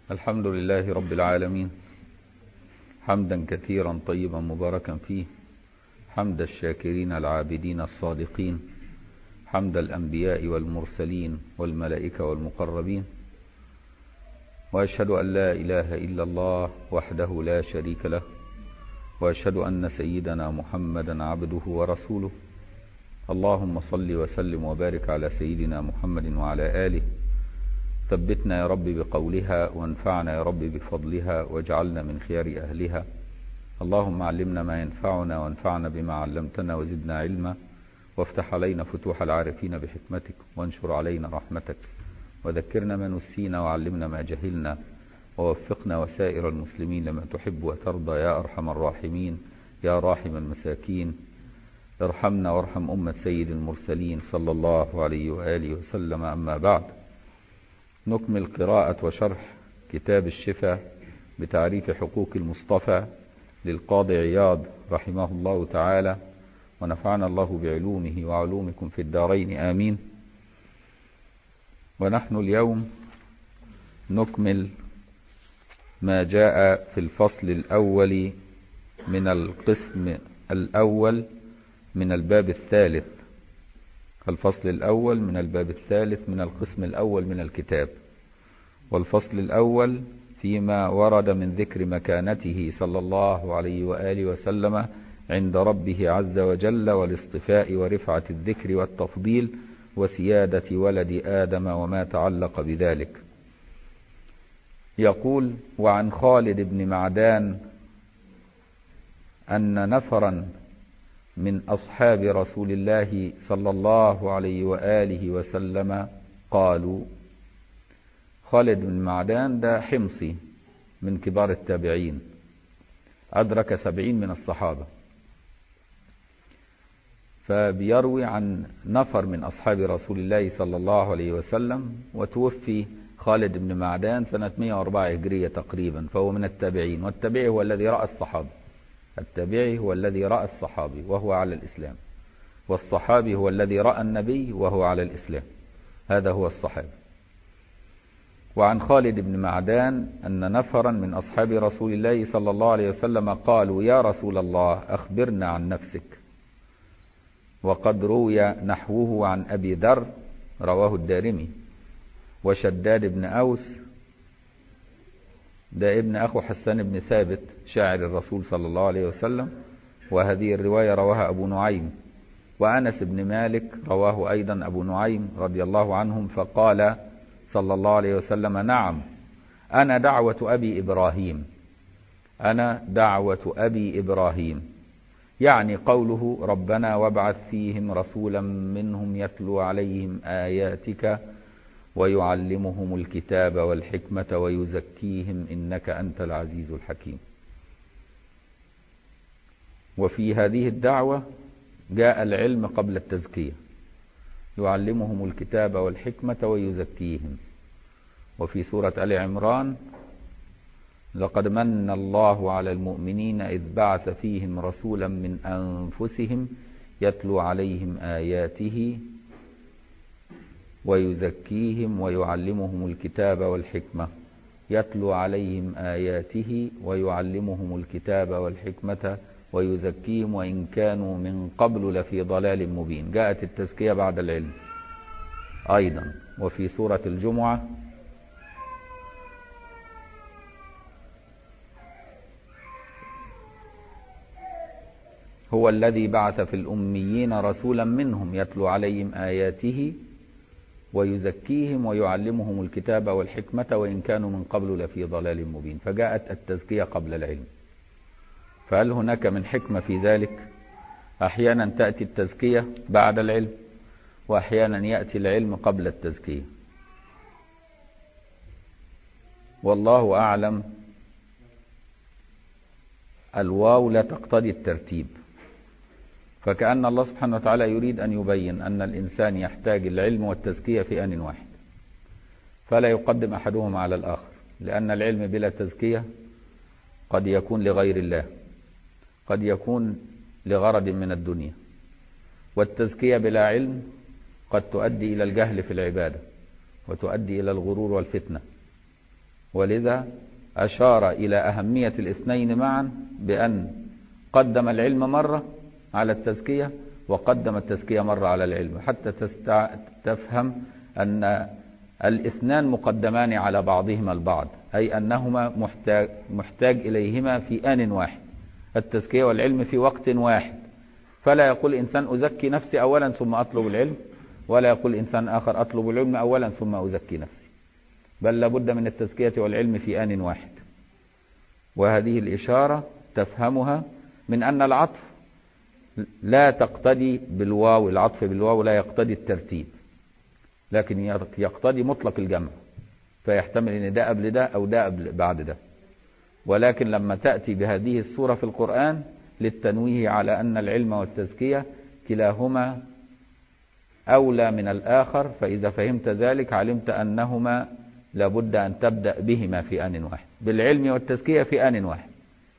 الحمد لله رب العالمين حمدا كثيرا طيبا مباركا فيه حمد الشاكرين العابدين الصادقين حمد الأنبياء والمرسلين والملائكة والمقربين وأشهد أن لا إله إلا الله وحده لا شريك له وأشهد أن سيدنا محمدا عبده ورسوله اللهم صل وسلم وبارك على سيدنا محمد وعلى آله ثبتنا يا رب بقولها وانفعنا يا رب بفضلها واجعلنا من خيار أهلها اللهم علمنا ما ينفعنا وانفعنا بما علمتنا وزدنا علما وافتح علينا فتوح العارفين بحكمتك وانشر علينا رحمتك وذكرنا ما نسينا وعلمنا ما جهلنا ووفقنا وسائر المسلمين لما تحب وترضى يا أرحم الراحمين يا راحم المساكين ارحمنا وارحم أمة سيد المرسلين صلى الله عليه وآله وسلم أما بعد نكمل قراءة وشرح كتاب الشفاء بتعريف حقوق المصطفى للقاضي عياض رحمه الله تعالى ونفعنا الله بعلومه وعلومكم في الدارين آمين ونحن اليوم نكمل ما جاء في الفصل الأول من القسم الأول من الباب الثالث الفصل الأول من الباب الثالث من القسم الأول من الكتاب والفصل الأول فيما ورد من ذكر مكانته صلى الله عليه وآله وسلم عند ربه عز وجل والاصطفاء ورفعة الذكر والتفضيل وسيادة ولد آدم وما تعلق بذلك يقول وعن خالد بن معدان أن نفرا من أصحاب رسول الله صلى الله عليه وآله وسلم قالوا خالد بن معدان ده حمصي من كبار التابعين أدرك سبعين من الصحابة فبيروي عن نفر من أصحاب رسول الله صلى الله عليه وسلم وتوفي خالد بن معدان سنة 104 هجرية تقريبا فهو من التابعين والتابعي هو الذي رأى الصحابي التابعي هو الذي رأى الصحابي وهو على الإسلام والصحابي هو الذي رأى النبي وهو على الإسلام هذا هو الصحابي وعن خالد بن معدان أن نفرا من أصحاب رسول الله صلى الله عليه وسلم قالوا يا رسول الله أخبرنا عن نفسك وقد روي نحوه عن أبي ذر رواه الدارمي وشداد بن أوس ده ابن أخو حسان بن ثابت شاعر الرسول صلى الله عليه وسلم وهذه الرواية رواها أبو نعيم وأنس بن مالك رواه أيضا أبو نعيم رضي الله عنهم فقال صلى الله عليه وسلم نعم أنا دعوة أبي إبراهيم أنا دعوة أبي إبراهيم يعني قوله ربنا وابعث فيهم رسولا منهم يتلو عليهم آياتك ويعلمهم الكتاب والحكمة ويزكيهم إنك أنت العزيز الحكيم وفي هذه الدعوة جاء العلم قبل التزكية يعلمهم الكتاب والحكمة ويزكيهم وفي سورة آل عمران لقد من الله على المؤمنين إذ بعث فيهم رسولا من أنفسهم يتلو عليهم آياته ويزكيهم ويعلمهم الكتاب والحكمة يتلو عليهم آياته ويعلمهم الكتاب والحكمة ويزكيهم وإن كانوا من قبل لفي ضلال مبين جاءت التزكية بعد العلم أيضا وفي سورة الجمعة هو الذي بعث في الأميين رسولا منهم يتلو عليهم آياته ويزكيهم ويعلمهم الكتاب والحكمة وإن كانوا من قبل لفي ضلال مبين فجاءت التزكية قبل العلم فهل هناك من حكمة في ذلك أحيانا تأتي التزكية بعد العلم وأحيانا يأتي العلم قبل التزكية والله أعلم الواو لا تقتضي الترتيب فكأن الله سبحانه وتعالى يريد أن يبين أن الإنسان يحتاج العلم والتزكية في آن واحد فلا يقدم أحدهما على الآخر لأن العلم بلا تزكية قد يكون لغير الله قد يكون لغرض من الدنيا والتزكية بلا علم قد تؤدي إلى الجهل في العبادة وتؤدي إلى الغرور والفتنة ولذا أشار إلى أهمية الاثنين معا بأن قدم العلم مرة على التزكية وقدم التزكية مرة على العلم حتى تستع... تفهم أن الاثنان مقدمان على بعضهما البعض أي أنهما محتاج, محتاج إليهما في آن واحد التزكية والعلم في وقت واحد فلا يقول إنسان أزكي نفسي أولا ثم أطلب العلم ولا يقول إنسان آخر أطلب العلم أولا ثم أزكي نفسي بل لابد من التزكية والعلم في آن واحد وهذه الإشارة تفهمها من أن العطف لا تقتدي بالواو العطف بالواو لا يقتدي الترتيب لكن يقتضي مطلق الجمع فيحتمل ان ده قبل ده او ده قبل بعد ده ولكن لما تأتي بهذه الصورة في القرآن للتنويه على أن العلم والتزكية كلاهما أولى من الآخر فإذا فهمت ذلك علمت أنهما لابد أن تبدأ بهما في آن واحد بالعلم والتزكية في آن واحد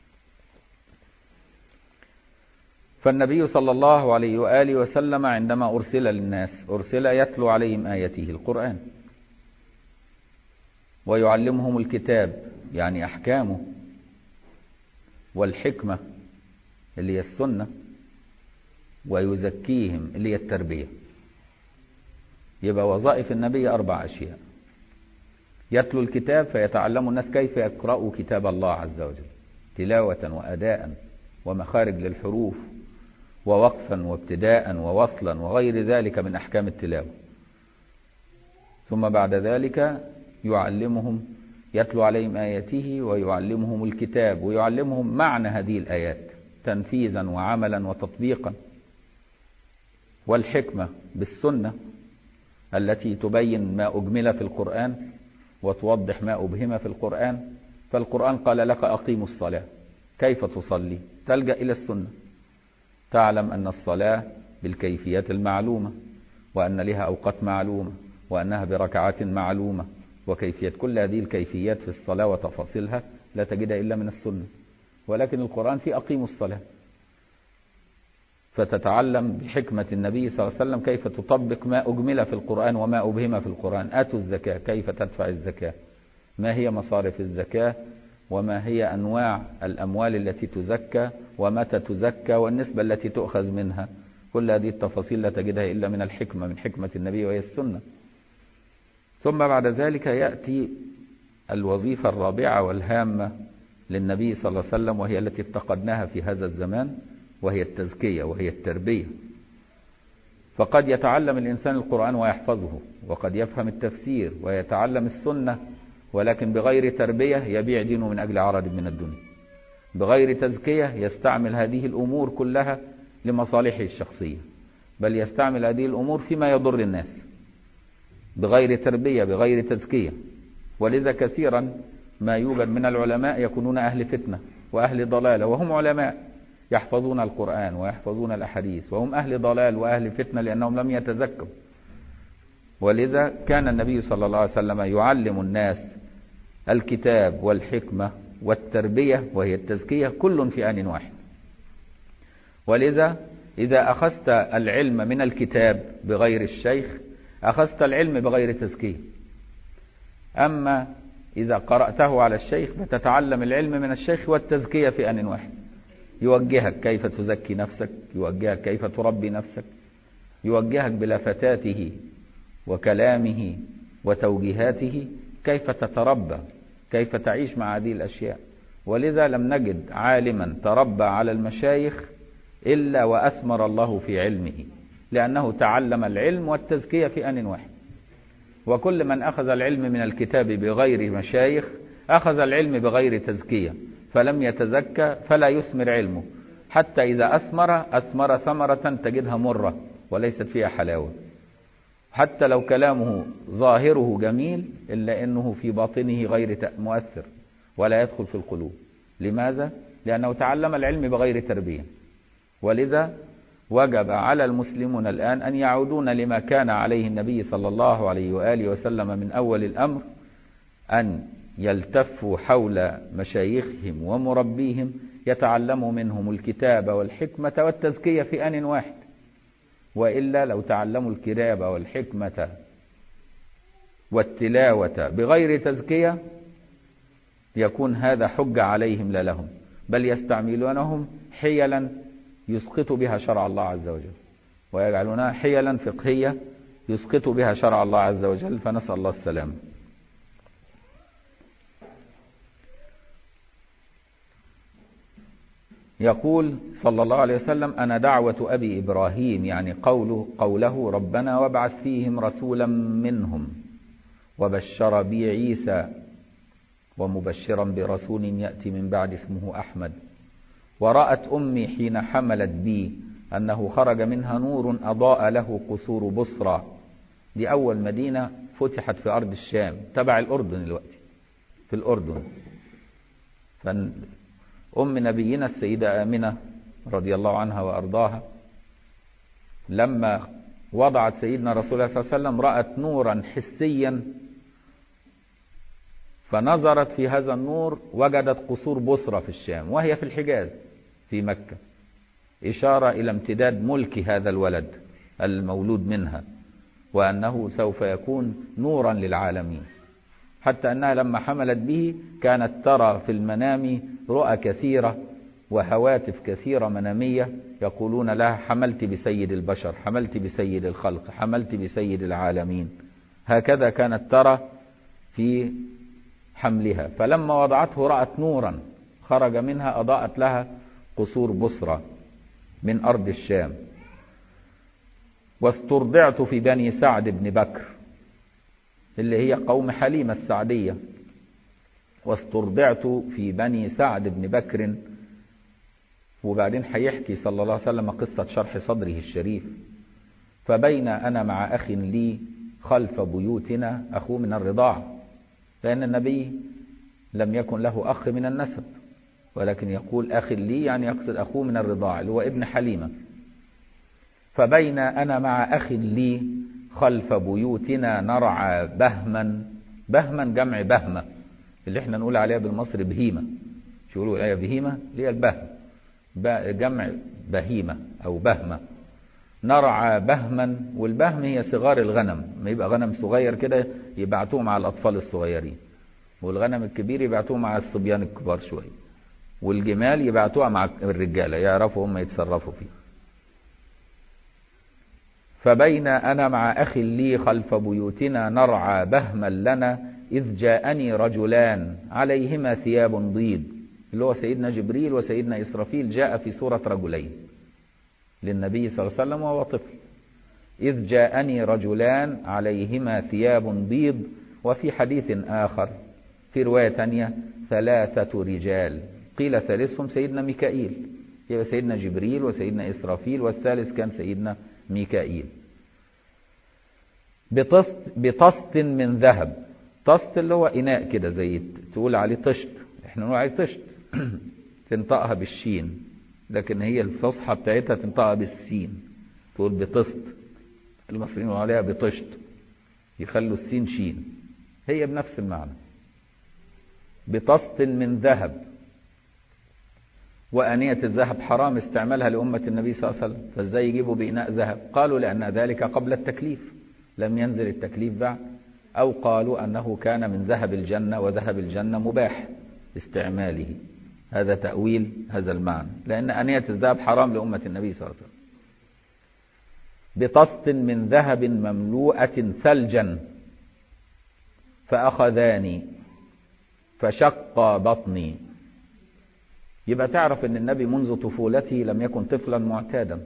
فالنبي صلى الله عليه وآله وسلم عندما أرسل للناس أرسل يتلو عليهم آياته القرآن ويعلمهم الكتاب يعني أحكامه والحكمة اللي هي السنة ويزكيهم اللي هي التربية يبقى وظائف النبي أربع أشياء يتلو الكتاب فيتعلم الناس كيف يقرأوا كتاب الله عز وجل تلاوة وأداء ومخارج للحروف ووقفا وابتداء ووصلا وغير ذلك من أحكام التلاوة ثم بعد ذلك يعلمهم يتلو عليهم آياته ويعلمهم الكتاب ويعلمهم معنى هذه الآيات تنفيذا وعملا وتطبيقا والحكمة بالسنة التي تبين ما أجمل في القرآن وتوضح ما أبهم في القرآن فالقرآن قال لك أقيموا الصلاة كيف تصلي تلجأ إلى السنة تعلم أن الصلاة بالكيفيات المعلومة وأن لها أوقات معلومة وأنها بركعات معلومة وكيفية كل هذه الكيفيات في الصلاة وتفاصيلها لا تجدها إلا من السنة ولكن القرآن في أقيموا الصلاة فتتعلم بحكمة النبي صلى الله عليه وسلم كيف تطبق ما أجمل في القرآن وما أبهم في القرآن آتوا الزكاة كيف تدفع الزكاة ما هي مصارف الزكاة وما هي أنواع الأموال التي تزكى ومتى تزكى والنسبة التي تؤخذ منها كل هذه التفاصيل لا تجدها إلا من الحكمة من حكمة النبي وهي السنة ثم بعد ذلك يأتي الوظيفة الرابعة والهامة للنبي صلى الله عليه وسلم وهي التي افتقدناها في هذا الزمان وهي التزكية وهي التربية فقد يتعلم الإنسان القرآن ويحفظه وقد يفهم التفسير ويتعلم السنة ولكن بغير تربية يبيع دينه من أجل عرض من الدنيا بغير تزكية يستعمل هذه الأمور كلها لمصالحه الشخصية بل يستعمل هذه الأمور فيما يضر الناس بغير تربية بغير تزكية ولذا كثيرا ما يوجد من العلماء يكونون أهل فتنة وأهل ضلالة وهم علماء يحفظون القرآن ويحفظون الأحاديث وهم أهل ضلال وأهل فتنة لأنهم لم يتزكوا ولذا كان النبي صلى الله عليه وسلم يعلم الناس الكتاب والحكمة والتربية وهي التزكية كل في آن واحد ولذا إذا أخذت العلم من الكتاب بغير الشيخ أخذت العلم بغير تزكية أما إذا قرأته على الشيخ فتتعلم العلم من الشيخ والتزكية في آن واحد يوجهك كيف تزكي نفسك يوجهك كيف تربي نفسك يوجهك بلفتاته وكلامه وتوجيهاته كيف تتربى كيف تعيش مع هذه الأشياء ولذا لم نجد عالما تربى على المشايخ إلا وأثمر الله في علمه لأنه تعلم العلم والتزكية في آن واحد وكل من أخذ العلم من الكتاب بغير مشايخ أخذ العلم بغير تزكية فلم يتزكى فلا يثمر علمه حتى إذا أثمر أثمر ثمرة تجدها مرة وليست فيها حلاوة حتى لو كلامه ظاهره جميل إلا أنه في باطنه غير مؤثر ولا يدخل في القلوب لماذا؟ لأنه تعلم العلم بغير تربية ولذا وجب على المسلمون الآن أن يعودون لما كان عليه النبي صلى الله عليه وآله وسلم من أول الأمر أن يلتفوا حول مشايخهم ومربيهم يتعلموا منهم الكتاب والحكمة والتزكية في آن واحد وإلا لو تعلموا الكتاب والحكمة والتلاوة بغير تزكية يكون هذا حجة عليهم لا لهم بل يستعملونهم حيلا يسقط بها شرع الله عز وجل ويجعلونها حيلا فقهية يسقط بها شرع الله عز وجل فنسأل الله السلام يقول صلى الله عليه وسلم أنا دعوة أبي إبراهيم يعني قوله, قوله ربنا وابعث فيهم رسولا منهم وبشر بي عيسى ومبشرا برسول يأتي من بعد اسمه أحمد ورأت أمي حين حملت بي أنه خرج منها نور أضاء له قصور بصرى دي أول مدينة فتحت في أرض الشام تبع الأردن الوقت في الأردن أم نبينا السيدة آمنة رضي الله عنها وأرضاها لما وضعت سيدنا رسول الله صلى الله عليه وسلم رأت نورا حسيا فنظرت في هذا النور وجدت قصور بصرة في الشام وهي في الحجاز في مكة إشارة إلى امتداد ملك هذا الولد المولود منها وأنه سوف يكون نورا للعالمين حتى أنها لما حملت به كانت ترى في المنام رؤى كثيرة وهواتف كثيرة منامية يقولون لها حملت بسيد البشر حملت بسيد الخلق حملت بسيد العالمين هكذا كانت ترى في حملها فلما وضعته رأت نورا خرج منها أضاءت لها قصور بصرة من أرض الشام واسترضعت في بني سعد بن بكر اللي هي قوم حليمة السعدية واسترضعت في بني سعد بن بكر وبعدين هيحكي صلى الله عليه وسلم قصة شرح صدره الشريف فبين أنا مع أخ لي خلف بيوتنا أخوه من الرضاع لأن النبي لم يكن له أخ من النسب ولكن يقول أخ لي يعني يقصد أخوه من الرضاع اللي هو ابن حليمة فبين أنا مع أخ لي خلف بيوتنا نرعى بهما بهما جمع بهمة اللي احنا نقول عليها بالمصري بهيمة شو يقولوا ايه بهيمة اللي هي البهم جمع بهيمة أو بهمة نرعى بهما والبهم هي صغار الغنم ما يبقى غنم صغير كده يبعتوه مع الأطفال الصغيرين والغنم الكبير يبعتوه مع الصبيان الكبار شوية والجمال يبعتوها مع الرجالة يعرفوا هم يتصرفوا فيه فبين أنا مع أخ لي خلف بيوتنا نرعى بهما لنا إذ جاءني رجلان عليهما ثياب بيض اللي هو سيدنا جبريل وسيدنا إسرافيل جاء في صورة رجلين للنبي صلى الله عليه وسلم وهو طفل إذ جاءني رجلان عليهما ثياب بيض وفي حديث آخر في رواية تانية ثلاثة رجال قيل ثالثهم سيدنا ميكائيل يبقى سيدنا جبريل وسيدنا إسرافيل والثالث كان سيدنا ميكائيل بطست, بطست من ذهب طست اللي هو إناء كده زي تقول عليه طشت احنا نقول عليه طشت تنطقها بالشين لكن هي الفصحى بتاعتها تنطقها بالسين تقول بطست المصريين يقولوا عليها بطشت يخلوا السين شين هي بنفس المعنى بطست من ذهب وأنية الذهب حرام استعمالها لأمة النبي صلى الله عليه وسلم فازاي يجيبوا بإناء ذهب قالوا لأن ذلك قبل التكليف لم ينزل التكليف بعد أو قالوا أنه كان من ذهب الجنة وذهب الجنة مباح استعماله هذا تأويل هذا المعنى لأن أنية الذهب حرام لأمة النبي صلى الله عليه وسلم بطست من ذهب مملوءة ثلجا فأخذاني فشق بطني يبقى تعرف ان النبي منذ طفولته لم يكن طفلا معتادا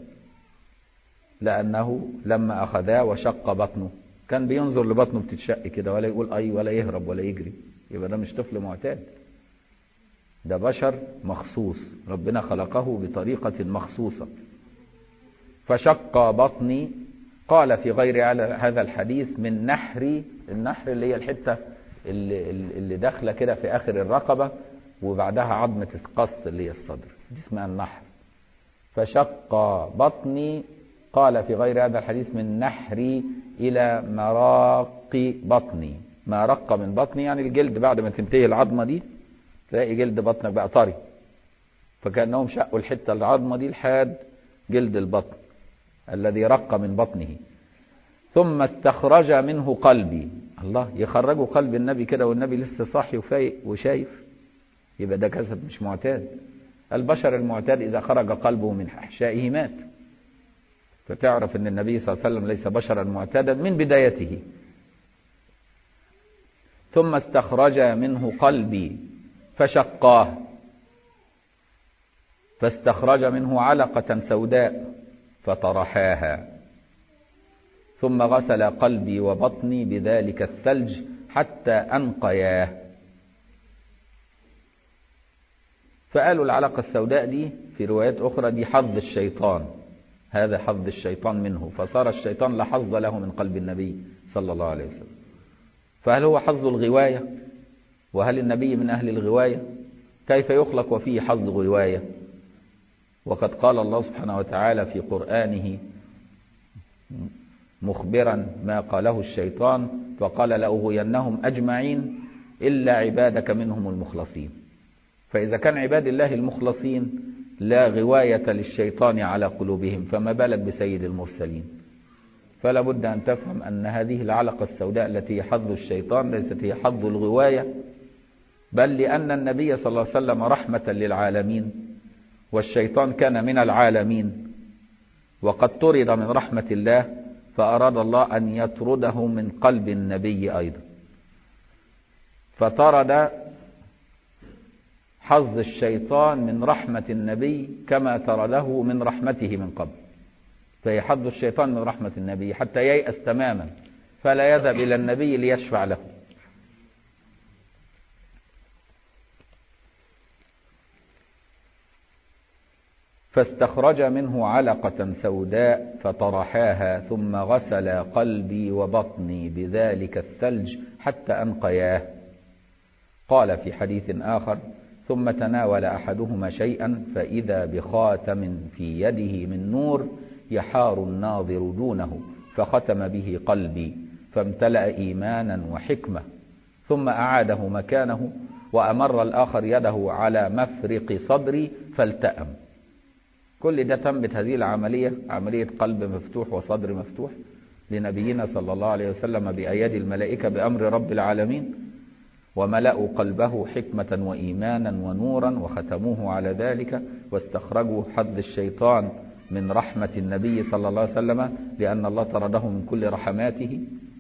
لأنه لما أخذاه وشق بطنه كان بينظر لبطنه بتتشق كده ولا يقول أي ولا يهرب ولا يجري يبقى ده مش طفل معتاد ده بشر مخصوص ربنا خلقه بطريقة مخصوصة فشق بطني قال في غير هذا الحديث من نحري النحر اللي هي الحتة اللي, اللي داخلة كده في آخر الرقبة وبعدها عظمة القص اللي هي الصدر دي اسمها النحر فشق بطني قال في غير هذا الحديث من نحري إلى مراق بطني ما رق من بطني يعني الجلد بعد ما تنتهي العظمة دي تلاقي جلد بطنك بقى طري فكأنهم شقوا الحتة العظمة دي لحد جلد البطن الذي رق من بطنه ثم استخرج منه قلبي الله يخرجوا قلب النبي كده والنبي لسه صاحي وفايق وشايف يبقى ده جسد مش معتاد البشر المعتاد إذا خرج قلبه من أحشائه مات فتعرف أن النبي صلى الله عليه وسلم ليس بشرا معتادا من بدايته ثم استخرج منه قلبي فشقاه فاستخرج منه علقة سوداء فطرحاها ثم غسل قلبي وبطني بذلك الثلج حتى أنقياه فقالوا العلقة السوداء دي في روايات أخرى دي حظ الشيطان هذا حظ الشيطان منه فصار الشيطان لا حظ له من قلب النبي صلى الله عليه وسلم فهل هو حظ الغواية وهل النبي من أهل الغواية كيف يخلق وفيه حظ غواية وقد قال الله سبحانه وتعالى في قرآنه مخبرا ما قاله الشيطان فقال لأغوينهم أجمعين إلا عبادك منهم المخلصين فإذا كان عباد الله المخلصين لا غواية للشيطان على قلوبهم فما بالك بسيد المرسلين فلا بد أن تفهم أن هذه العلقة السوداء التي هي حظ الشيطان ليست هي حظ الغواية بل لأن النبي صلى الله عليه وسلم رحمة للعالمين والشيطان كان من العالمين وقد طرد من رحمة الله فأراد الله أن يطرده من قلب النبي أيضا فطرد حظ الشيطان من رحمة النبي كما طرده من رحمته من قبل فهي حظ الشيطان من رحمة النبي حتى ييأس تماما فلا يذهب إلى النبي ليشفع له فاستخرج منه علقة سوداء فطرحاها ثم غسل قلبي وبطني بذلك الثلج حتى أنقياه قال في حديث آخر ثم تناول أحدهما شيئا فإذا بخاتم في يده من نور يحار الناظر دونه فختم به قلبي فامتلأ إيمانا وحكمة ثم أعاده مكانه وأمر الآخر يده على مفرق صدري فالتأم كل ده تمت هذه العملية عملية قلب مفتوح وصدر مفتوح لنبينا صلى الله عليه وسلم بأيادي الملائكة بأمر رب العالمين وملأوا قلبه حكمة وإيمانا ونورا وختموه على ذلك واستخرجوا حظ الشيطان من رحمة النبي صلى الله عليه وسلم لأن الله طرده من كل رحماته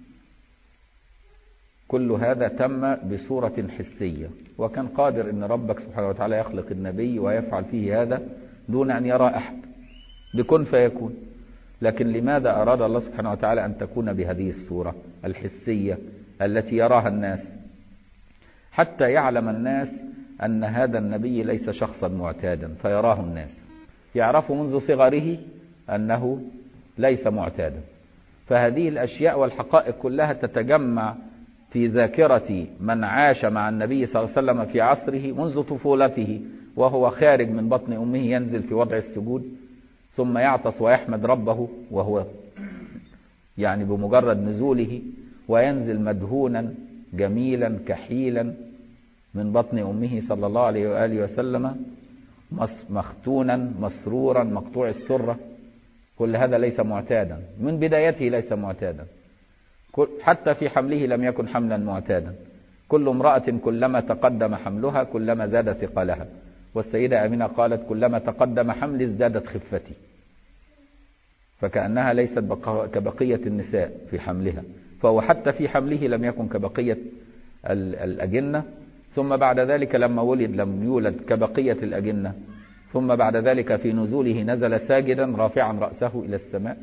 كل هذا تم بصورة حسية وكان قادر أن ربك سبحانه وتعالى يخلق النبي ويفعل فيه هذا دون أن يرى أحد بكن فيكون لكن لماذا أراد الله سبحانه وتعالى أن تكون بهذه الصورة الحسية التي يراها الناس حتى يعلم الناس أن هذا النبي ليس شخصا معتادا فيراه الناس يعرف منذ صغره أنه ليس معتادا فهذه الأشياء والحقائق كلها تتجمع في ذاكرة من عاش مع النبي صلى الله عليه وسلم في عصره منذ طفولته وهو خارج من بطن أمه ينزل في وضع السجود ثم يعطس ويحمد ربه وهو يعني بمجرد نزوله وينزل مدهونا جميلا كحيلا من بطن أمه صلى الله عليه وآله وسلم مختونا مسرورا مقطوع السرة كل هذا ليس معتادا من بدايته ليس معتادا حتى في حمله لم يكن حملا معتادا كل امرأة كلما تقدم حملها كلما زاد ثقلها والسيدة أمينة قالت كلما تقدم حملي ازدادت خفتي فكأنها ليست كبقية النساء في حملها فهو حتى في حمله لم يكن كبقية الأجنة ثم بعد ذلك لما ولد لم يولد كبقية الأجنة ثم بعد ذلك في نزوله نزل ساجدا رافعا رأسه إلى السماء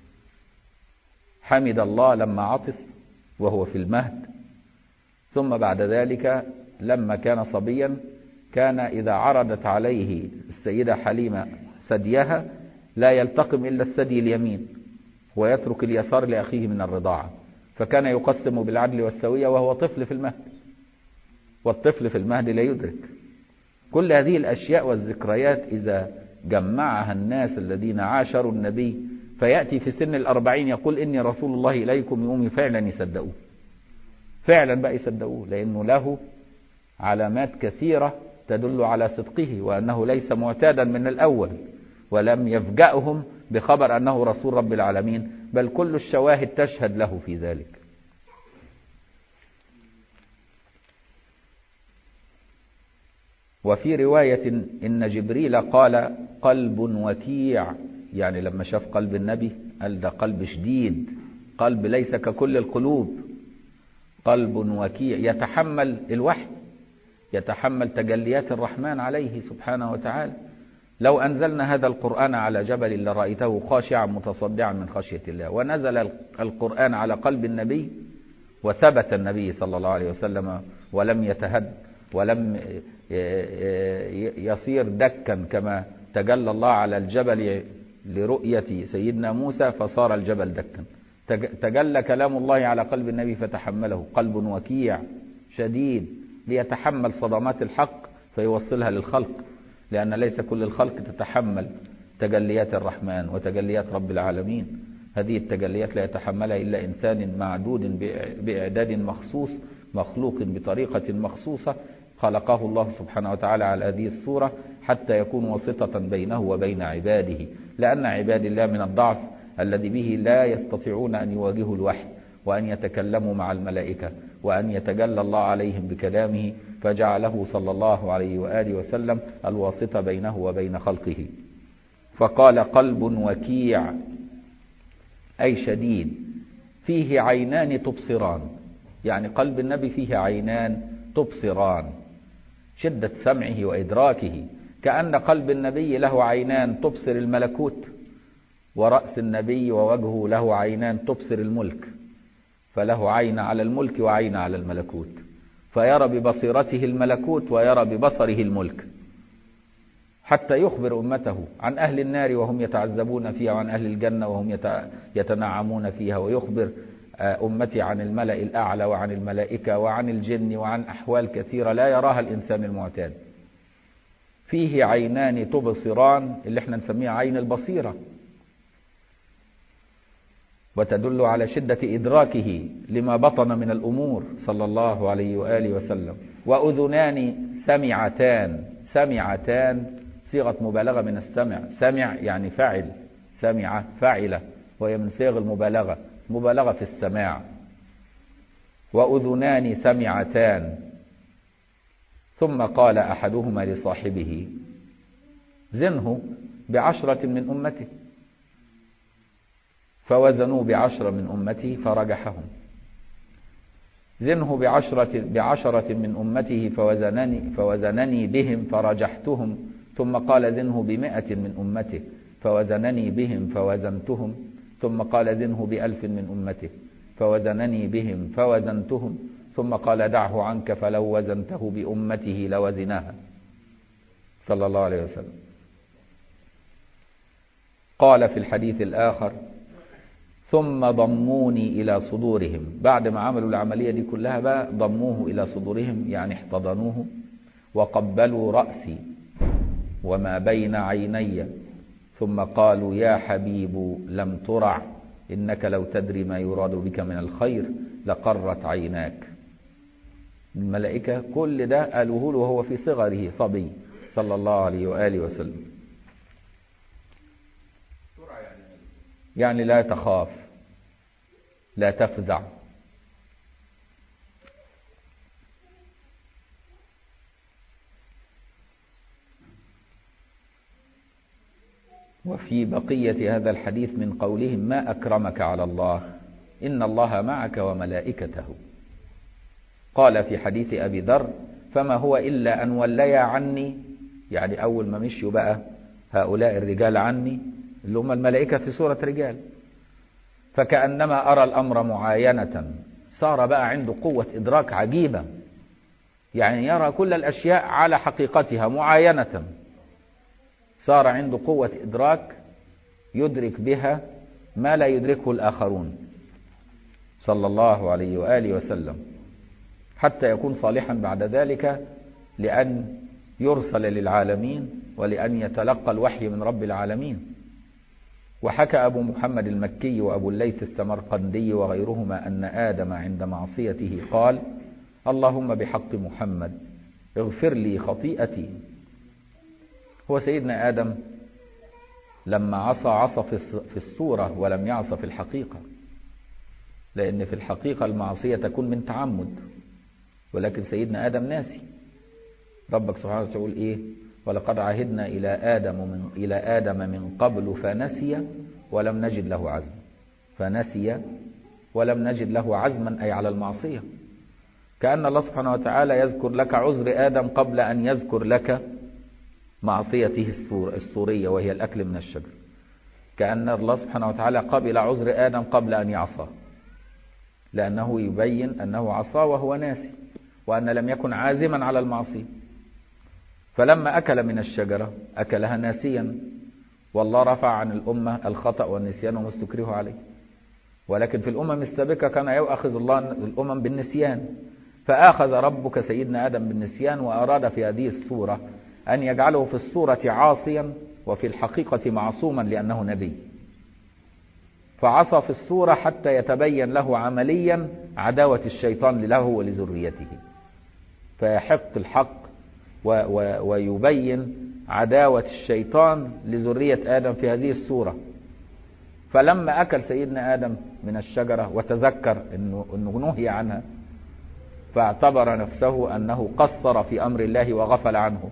حمد الله لما عطس وهو في المهد ثم بعد ذلك لما كان صبيا كان إذا عرضت عليه السيدة حليمة ثديها لا يلتقم إلا الثدي اليمين ويترك اليسار لأخيه من الرضاعة فكان يقسم بالعدل والسوية وهو طفل في المهد والطفل في المهد لا يدرك كل هذه الأشياء والذكريات إذا جمعها الناس الذين عاشروا النبي فيأتي في سن الأربعين يقول إني رسول الله إليكم يومي فعلا يصدقوه فعلا بقى يصدقوه لأنه له علامات كثيرة تدل على صدقه وأنه ليس معتادا من الأول ولم يفجأهم بخبر أنه رسول رب العالمين بل كل الشواهد تشهد له في ذلك وفي رواية إن جبريل قال قلب وكيع يعني لما شاف قلب النبي قال ده قلب شديد قلب ليس ككل القلوب قلب وكيع يتحمل الوحي يتحمل تجليات الرحمن عليه سبحانه وتعالى لو أنزلنا هذا القرآن على جبل لرأيته خاشعا متصدعا من خشية الله ونزل القرآن على قلب النبي وثبت النبي صلى الله عليه وسلم ولم يتهد ولم يصير دكا كما تجلى الله على الجبل لرؤية سيدنا موسى فصار الجبل دكا تجلى كلام الله على قلب النبي فتحمله قلب وكيع شديد ليتحمل صدمات الحق فيوصلها للخلق لأن ليس كل الخلق تتحمل تجليات الرحمن وتجليات رب العالمين هذه التجليات لا يتحملها إلا إنسان معدود بإعداد مخصوص مخلوق بطريقة مخصوصة خلقه الله سبحانه وتعالى على هذه الصورة حتى يكون واسطة بينه وبين عباده لأن عباد الله من الضعف الذي به لا يستطيعون أن يواجهوا الوحي وأن يتكلموا مع الملائكة وأن يتجلى الله عليهم بكلامه فجعله صلى الله عليه وآله وسلم الواسطة بينه وبين خلقه فقال قلب وكيع أي شديد فيه عينان تبصران يعني قلب النبي فيه عينان تبصران شدة سمعه وإدراكه كأن قلب النبي له عينان تبصر الملكوت ورأس النبي ووجهه له عينان تبصر الملك فله عين على الملك وعين على الملكوت فيرى ببصيرته الملكوت ويرى ببصره الملك حتى يخبر أمته عن أهل النار وهم يتعذبون فيها وعن أهل الجنة وهم يتنعمون فيها ويخبر أمتي عن الملأ الأعلى وعن الملائكة وعن الجن وعن أحوال كثيرة لا يراها الإنسان المعتاد فيه عينان تبصران اللي احنا نسميها عين البصيرة وتدل على شدة إدراكه لما بطن من الأمور صلى الله عليه وآله وسلم وأذنان سمعتان سمعتان صيغة مبالغة من السمع سمع يعني فعل سمع فعل وهي من صيغ المبالغة مبالغة في السماع وأذنان سمعتان ثم قال أحدهما لصاحبه زنه بعشرة من أمته فوزنوا بعشرة من أمته فرجحهم زنه بعشرة, بعشرة من أمته فوزنني, فوزنني بهم فرجحتهم ثم قال زنه بمئة من أمته فوزنني بهم فوزنتهم ثم قال زنه بألف من أمته فوزنني بهم فوزنتهم ثم قال دعه عنك فلو وزنته بأمته لوزناها صلى الله عليه وسلم قال في الحديث الآخر ثم ضموني إلى صدورهم بعد ما عملوا العملية دي كلها بقى ضموه إلى صدورهم يعني احتضنوه وقبلوا رأسي وما بين عيني ثم قالوا يا حبيب لم ترع إنك لو تدري ما يراد بك من الخير لقرت عيناك الملائكة كل ده قالوه له وهو في صغره صبي صلى الله عليه وآله وسلم يعني لا تخاف لا تفزع وفي بقية هذا الحديث من قولهم ما أكرمك على الله إن الله معك وملائكته قال في حديث أبي ذر فما هو إلا أن وليا عني يعني أول ما مشوا بقى هؤلاء الرجال عني اللي هم الملائكة في صورة رجال فكأنما أرى الأمر معاينة صار بقى عنده قوة إدراك عجيبة يعني يرى كل الأشياء على حقيقتها معاينة صار عنده قوة إدراك يدرك بها ما لا يدركه الآخرون صلى الله عليه وآله وسلم حتى يكون صالحا بعد ذلك لأن يرسل للعالمين ولأن يتلقى الوحي من رب العالمين وحكى أبو محمد المكي وأبو الليث السمرقندي وغيرهما أن آدم عند معصيته قال اللهم بحق محمد اغفر لي خطيئتي هو سيدنا آدم لما عصى عصى في الصورة ولم يعص في الحقيقة لأن في الحقيقة المعصية تكون من تعمد ولكن سيدنا آدم ناسي ربك سبحانه وتعالى يقول إيه ولقد عهدنا إلى آدم من إلى آدم من قبل فنسي ولم نجد له عزما فنسي ولم نجد له عزما أي على المعصية كأن الله سبحانه وتعالى يذكر لك عذر آدم قبل أن يذكر لك معصيته السور السورية وهي الأكل من الشجر كأن الله سبحانه وتعالى قبل عذر آدم قبل أن يعصى لأنه يبين أنه عصى وهو ناسي وأن لم يكن عازما على المعصية فلما أكل من الشجرة أكلها ناسيا والله رفع عن الأمة الخطأ والنسيان وما استكره عليه ولكن في الأمم السابقة كان يؤخذ الله الأمم بالنسيان فأخذ ربك سيدنا آدم بالنسيان وأراد في هذه الصورة أن يجعله في الصورة عاصيا وفي الحقيقة معصوما لأنه نبي فعصى في الصورة حتى يتبين له عمليا عداوة الشيطان له ولذريته فيحق الحق و و ويبين عداوة الشيطان لذرية آدم في هذه الصورة فلما أكل سيدنا آدم من الشجرة وتذكر أنه, إنه نهي عنها فاعتبر نفسه أنه قصر في أمر الله وغفل عنه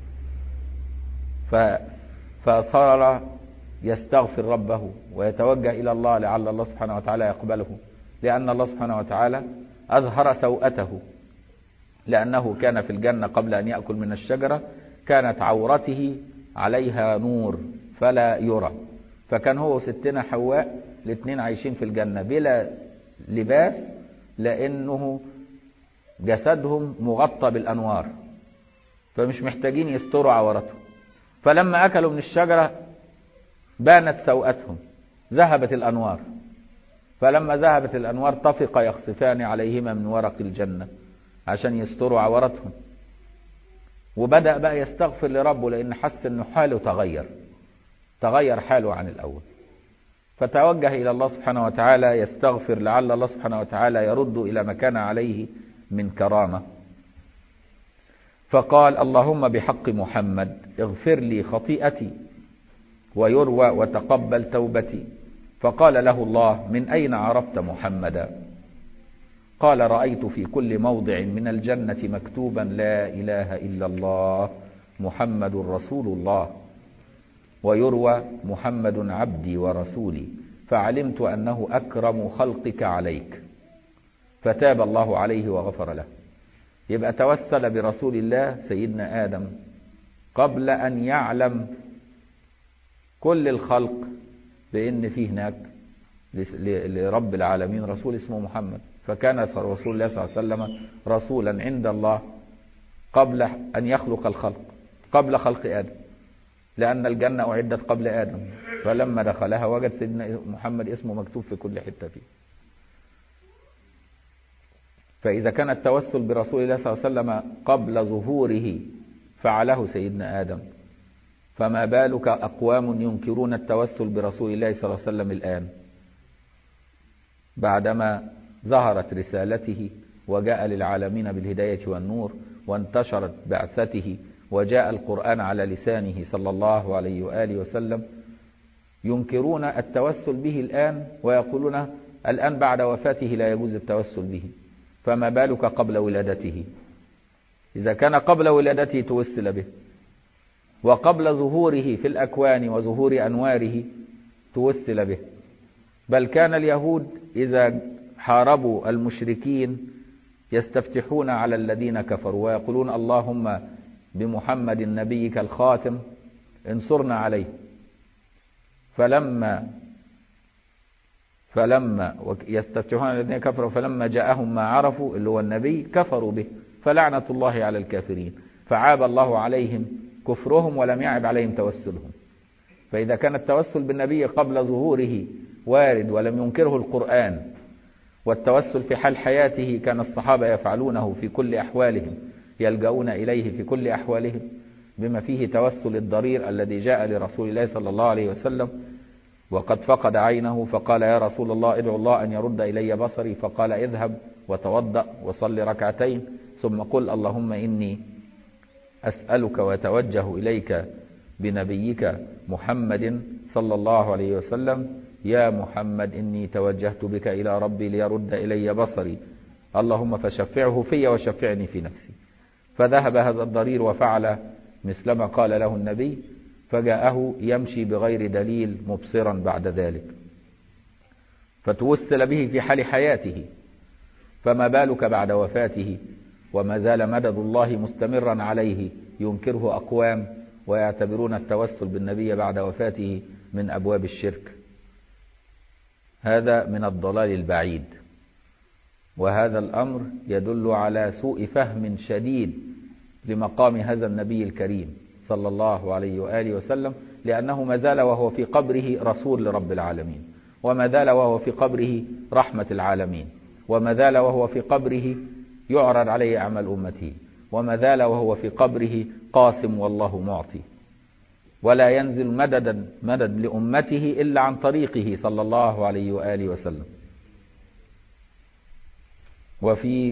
فصار يستغفر ربه ويتوجه إلى الله لعل الله سبحانه وتعالى يقبله لأن الله سبحانه وتعالى أظهر سوءته لأنه كان في الجنة قبل أن يأكل من الشجرة كانت عورته عليها نور فلا يرى فكان هو ستنا حواء الاثنين عايشين في الجنة بلا لباس لأنه جسدهم مغطى بالأنوار فمش محتاجين يستروا عورتهم فلما أكلوا من الشجرة بانت سوءتهم ذهبت الأنوار فلما ذهبت الأنوار طفق يخصفان عليهما من ورق الجنة عشان يستروا عورتهم وبدأ بقى يستغفر لربه لأن حس أنه حاله تغير تغير حاله عن الأول فتوجه إلى الله سبحانه وتعالى يستغفر لعل الله سبحانه وتعالى يرد إلى ما كان عليه من كرامة فقال اللهم بحق محمد اغفر لي خطيئتي ويروى وتقبل توبتي فقال له الله من أين عرفت محمدا قال رأيت في كل موضع من الجنة مكتوبا لا إله إلا الله محمد رسول الله ويروى محمد عبدي ورسولي فعلمت أنه أكرم خلقك عليك فتاب الله عليه وغفر له يبقى توسل برسول الله سيدنا آدم قبل أن يعلم كل الخلق بأن في هناك لرب العالمين رسول اسمه محمد فكان رسول الله صلى الله عليه وسلم رسولا عند الله قبل أن يخلق الخلق قبل خلق آدم لأن الجنة أعدت قبل آدم فلما دخلها وجد سيدنا محمد اسمه مكتوب في كل حتة فيه فإذا كان التوسل برسول الله صلى الله عليه وسلم قبل ظهوره فعله سيدنا آدم فما بالك أقوام ينكرون التوسل برسول الله صلى الله عليه وسلم الآن بعدما ظهرت رسالته وجاء للعالمين بالهداية والنور وانتشرت بعثته وجاء القرآن على لسانه صلى الله عليه وآله وسلم ينكرون التوسل به الآن ويقولون الآن بعد وفاته لا يجوز التوسل به فما بالك قبل ولادته إذا كان قبل ولادته توسل به وقبل ظهوره في الأكوان وظهور أنواره توسل به بل كان اليهود إذا حاربوا المشركين يستفتحون على الذين كفروا ويقولون اللهم بمحمد نبيك الخاتم انصرنا عليه فلما فلما يستفتحون على الذين كفروا فلما جاءهم ما عرفوا اللي هو النبي كفروا به فلعنة الله على الكافرين فعاب الله عليهم كفرهم ولم يعب عليهم توسلهم فإذا كان التوسل بالنبي قبل ظهوره وارد ولم ينكره القرآن والتوسل في حال حياته كان الصحابة يفعلونه في كل أحوالهم يلجؤون إليه في كل أحوالهم بما فيه توسل الضرير الذي جاء لرسول الله صلى الله عليه وسلم وقد فقد عينه فقال يا رسول الله ادعو الله أن يرد إلي بصري فقال اذهب وتوضأ وصل ركعتين ثم قل اللهم إني أسألك وأتوجه إليك بنبيك محمد صلى الله عليه وسلم يا محمد إني توجهت بك إلى ربي ليرد إلي بصري اللهم فشفعه في وشفعني في نفسي فذهب هذا الضرير وفعل مثلما قال له النبي فجاءه يمشي بغير دليل مبصرا بعد ذلك فتوسل به في حال حياته فما بالك بعد وفاته وما زال مدد الله مستمرا عليه ينكره أقوام ويعتبرون التوسل بالنبي بعد وفاته من أبواب الشرك هذا من الضلال البعيد وهذا الأمر يدل على سوء فهم شديد لمقام هذا النبي الكريم صلى الله عليه وآله وسلم لأنه ما زال وهو في قبره رسول لرب العالمين وما زال وهو في قبره رحمة العالمين وما زال وهو في قبره يعرض عليه أعمال أمته وما زال وهو في قبره قاسم والله معطي ولا ينزل مددا مدد لأمته إلا عن طريقه صلى الله عليه وآله وسلم وفي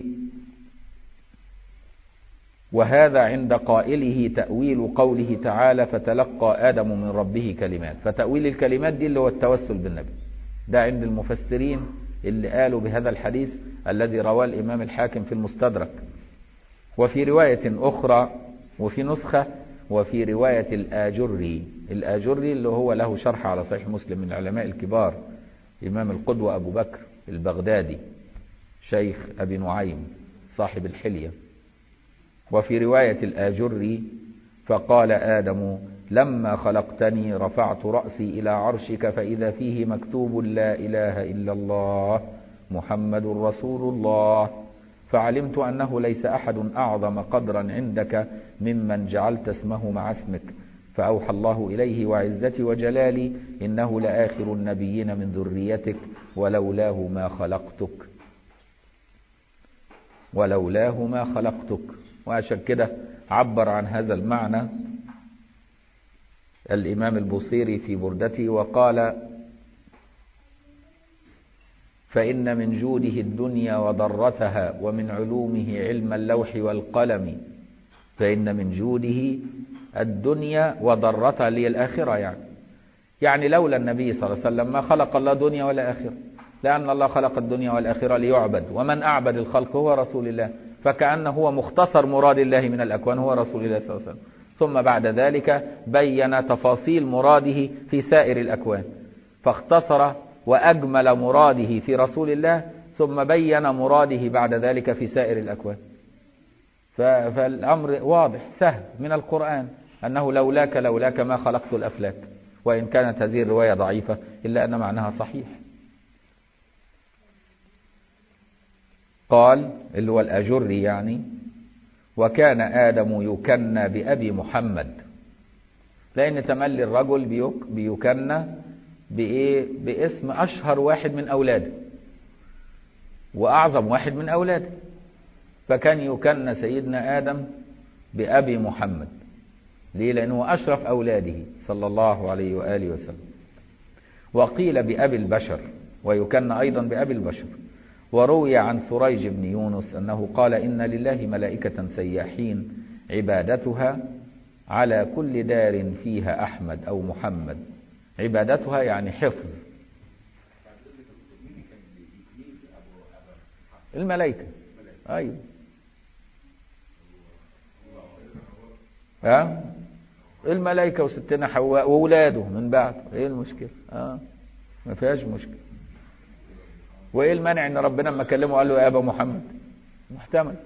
وهذا عند قائله تأويل قوله تعالى فتلقى آدم من ربه كلمات فتأويل الكلمات دي اللي هو التوسل بالنبي ده عند المفسرين اللي قالوا بهذا الحديث الذي رواه الإمام الحاكم في المستدرك وفي رواية أخرى وفي نسخة وفي رواية الآجري الآجري اللي هو له شرح على صحيح مسلم من العلماء الكبار إمام القدوة أبو بكر البغدادي شيخ أبي نعيم صاحب الحلية وفي رواية الآجري فقال آدم لما خلقتني رفعت رأسي إلى عرشك فإذا فيه مكتوب لا إله إلا الله محمد رسول الله فعلمت أنه ليس أحد أعظم قدرا عندك ممن جعلت اسمه مع اسمك فأوحى الله إليه وعزتي وجلالي إنه لآخر النبيين من ذريتك ولولاه ما خلقتك ولولاه ما خلقتك وعشان كده عبر عن هذا المعنى الإمام البوصيري في بردته وقال فإن من جوده الدنيا وضرتها ومن علومه علم اللوح والقلم فإن من جوده الدنيا وضرتها لي الآخرة يعني يعني لولا النبي صلى الله عليه وسلم ما خلق الله دنيا ولا آخرة لأن الله خلق الدنيا والآخرة ليعبد ومن أعبد الخلق هو رسول الله فكأنه هو مختصر مراد الله من الأكوان هو رسول الله صلى الله عليه وسلم ثم بعد ذلك بين تفاصيل مراده في سائر الأكوان فاختصر وأجمل مراده في رسول الله ثم بين مراده بعد ذلك في سائر الأكوان فالأمر واضح سهل من القرآن أنه لولاك لولاك ما خلقت الأفلاك وإن كانت هذه الرواية ضعيفة إلا أن معناها صحيح قال اللي هو الأجري يعني وكان آدم يكنى بأبي محمد لأن تملي الرجل بيكنى بإيه؟ باسم أشهر واحد من أولاده وأعظم واحد من أولاده فكان يكنى سيدنا آدم بأبي محمد ليه لأنه أشرف أولاده صلى الله عليه وآله وسلم وقيل بأبي البشر ويكنى أيضا بأبي البشر وروي عن سريج بن يونس أنه قال إن لله ملائكة سياحين عبادتها على كل دار فيها أحمد أو محمد عبادتها يعني حفظ الملائكة أيوة ها الملائكة وستنا حواء وولاده من بعد ايه المشكلة اه ما فيهاش مشكلة وايه المانع ان ربنا لما كلمه قال له يا ابا محمد محتمل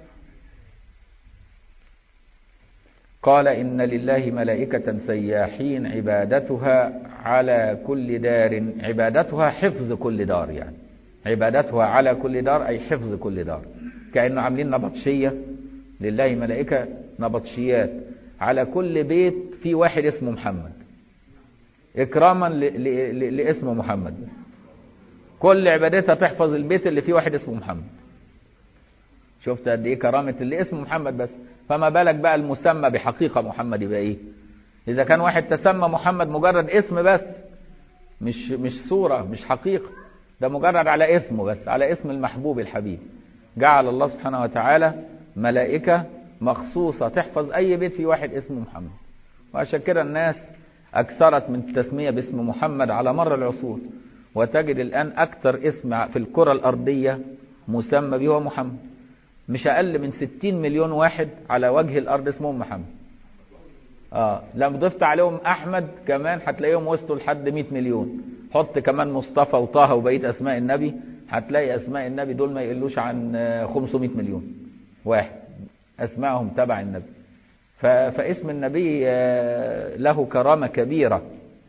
قال إن لله ملائكة سياحين عبادتها على كل دار عبادتها حفظ كل دار يعني عبادتها على كل دار أي حفظ كل دار كأنه عاملين نبطشية لله ملائكة نبطشيات على كل بيت في واحد اسمه محمد إكراما لاسم محمد كل عبادتها تحفظ البيت اللي فيه واحد اسمه محمد شفت قد ايه كرامة اللي اسمه محمد بس فما بالك بقى المسمى بحقيقة محمد يبقى ايه اذا كان واحد تسمى محمد مجرد اسم بس مش مش صورة مش حقيقة ده مجرد على اسمه بس على اسم المحبوب الحبيب جعل الله سبحانه وتعالى ملائكة مخصوصة تحفظ اي بيت فيه واحد اسمه محمد وعشان كده الناس اكثرت من التسمية باسم محمد على مر العصور وتجد الان اكثر اسم في الكرة الارضية مسمى به هو محمد مش أقل من 60 مليون واحد على وجه الأرض اسمهم محمد اه لما ضفت عليهم أحمد كمان هتلاقيهم وصلوا لحد 100 مليون حط كمان مصطفى وطه وبقية أسماء النبي هتلاقي أسماء النبي دول ما يقلوش عن 500 مليون واحد أسمائهم تبع النبي فاسم النبي له كرامة كبيرة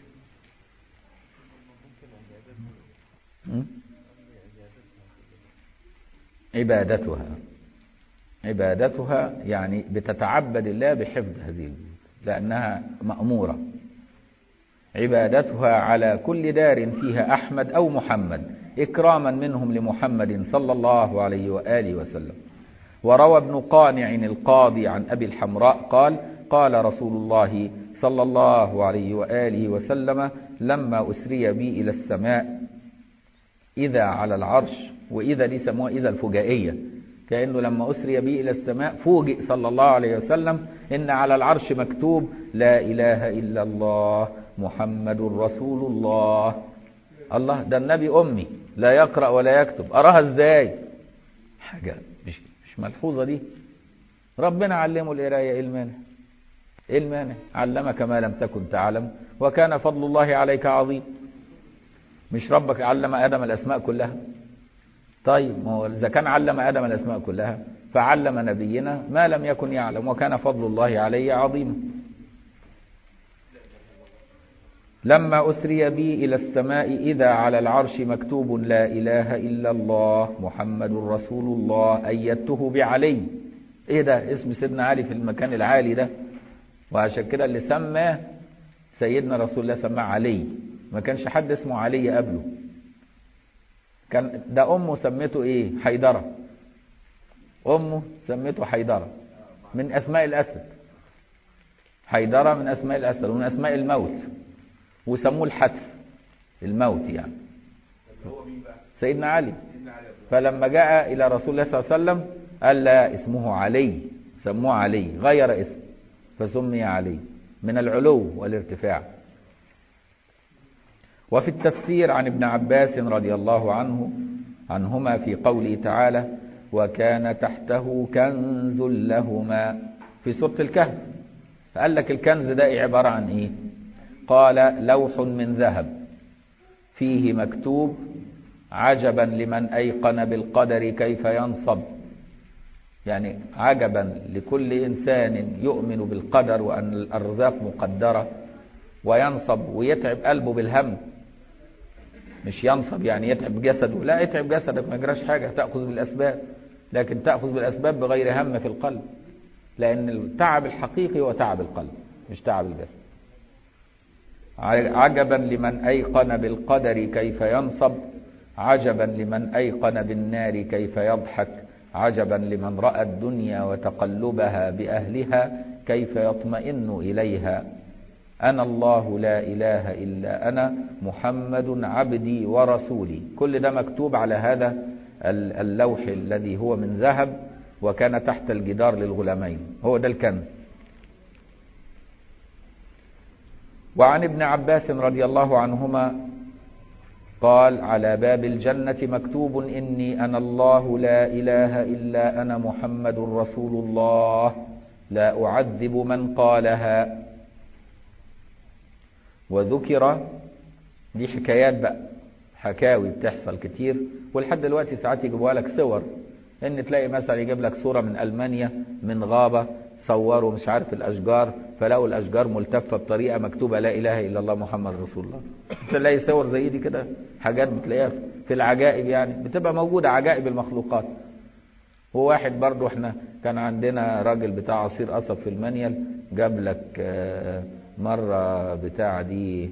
عبادتها عبادتها يعني بتتعبد الله بحفظ هذه البيوت لأنها مأمورة عبادتها على كل دار فيها أحمد أو محمد إكراما منهم لمحمد صلى الله عليه وآله وسلم وروى ابن قانع القاضي عن أبي الحمراء قال قال رسول الله صلى الله عليه وآله وسلم لما أسري بي إلى السماء إذا على العرش وإذا دي سموها إذا الفجائية كأنه لما أسري بي إلى السماء فوجئ صلى الله عليه وسلم إن على العرش مكتوب لا إله إلا الله محمد رسول الله الله ده النبي أمي لا يقرأ ولا يكتب أراها إزاي حاجة مش, مش ملحوظة دي ربنا علمه القراية إيه المانع إيه المانع علمك ما لم تكن تعلم وكان فضل الله عليك عظيم مش ربك علم آدم الأسماء كلها طيب ما هو إذا كان علم آدم الأسماء كلها فعلم نبينا ما لم يكن يعلم وكان فضل الله عليه عظيما لما أسري بي إلى السماء إذا على العرش مكتوب لا إله إلا الله محمد رسول الله أيدته بعلي إيه ده اسم سيدنا علي في المكان العالي ده وعشان كده اللي سماه سيدنا رسول الله سماه علي ما كانش حد اسمه علي قبله كان ده أمه سميته إيه حيدرة أمه سميته حيدرة من أسماء الأسد حيدرة من أسماء الأسد ومن أسماء الموت وسموه الحتف الموت يعني سيدنا علي فلما جاء إلى رسول الله صلى الله عليه وسلم قال لا اسمه علي سموه علي غير اسم فسمي علي من العلو والارتفاع وفي التفسير عن ابن عباس رضي الله عنه عنهما في قوله تعالى وكان تحته كنز لهما في سورة الكهف فقال لك الكنز ده عبارة عن ايه قال لوح من ذهب فيه مكتوب عجبا لمن أيقن بالقدر كيف ينصب يعني عجبا لكل إنسان يؤمن بالقدر وأن الأرزاق مقدرة وينصب ويتعب قلبه بالهم مش ينصب يعني يتعب جسده لا يتعب جسدك ما يجراش حاجة تأخذ بالأسباب لكن تأخذ بالأسباب بغير هم في القلب لأن التعب الحقيقي هو تعب القلب مش تعب الجسد عجبا لمن أيقن بالقدر كيف ينصب عجبا لمن أيقن بالنار كيف يضحك عجبا لمن رأى الدنيا وتقلبها بأهلها كيف يطمئن إليها أنا الله لا إله إلا أنا محمد عبدي ورسولي كل ده مكتوب على هذا اللوح الذي هو من ذهب وكان تحت الجدار للغلامين هو ده الكنز وعن ابن عباس رضي الله عنهما قال على باب الجنة مكتوب إني أنا الله لا إله إلا أنا محمد رسول الله لا أعذب من قالها وذكر دي حكايات بقى حكاوي بتحصل كتير ولحد دلوقتي ساعات يجيبوها لك صور ان تلاقي مثلا يجيب لك صورة من ألمانيا من غابة صوروا مش عارف الأشجار فلقوا الأشجار ملتفة بطريقة مكتوبة لا إله إلا الله محمد رسول الله تلاقي صور زي دي كده حاجات بتلاقيها في العجائب يعني بتبقى موجودة عجائب المخلوقات وواحد برضو احنا كان عندنا راجل بتاع عصير قصب في المانيال جاب لك مرة بتاع دي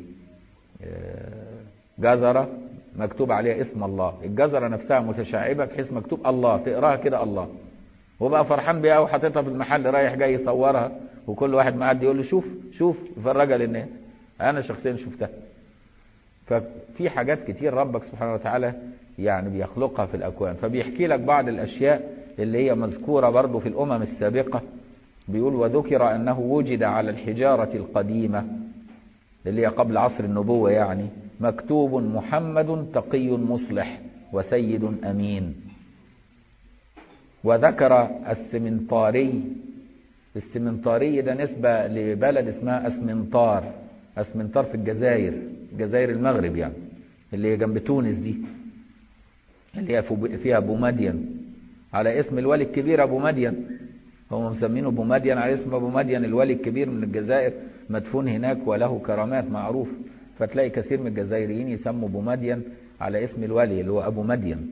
جزرة مكتوب عليها اسم الله الجزرة نفسها متشعبة بحيث مكتوب الله تقراها كده الله وبقى فرحان بيها وحاططها في المحل رايح جاي يصورها وكل واحد معدي يقول له شوف شوف يفرجها للناس انا شخصيا شفتها ففي حاجات كتير ربك سبحانه وتعالى يعني بيخلقها في الاكوان فبيحكي لك بعض الاشياء اللي هي مذكورة برضو في الامم السابقة بيقول وذكر انه وجد على الحجارة القديمة اللي هي قبل عصر النبوة يعني مكتوب محمد تقي مصلح وسيد امين وذكر السمنطاري السمنطاري ده نسبة لبلد اسمها أسمنطار أسمنطار في الجزائر جزائر المغرب يعني اللي هي جنب تونس دي اللي هي فيها أبو مدين على اسم الولي الكبير أبو مدين هم مسمينه أبو مدين على اسم أبو مدين الولي الكبير من الجزائر مدفون هناك وله كرامات معروف فتلاقي كثير من الجزائريين يسموا أبو مدين على اسم الولي اللي هو أبو مدين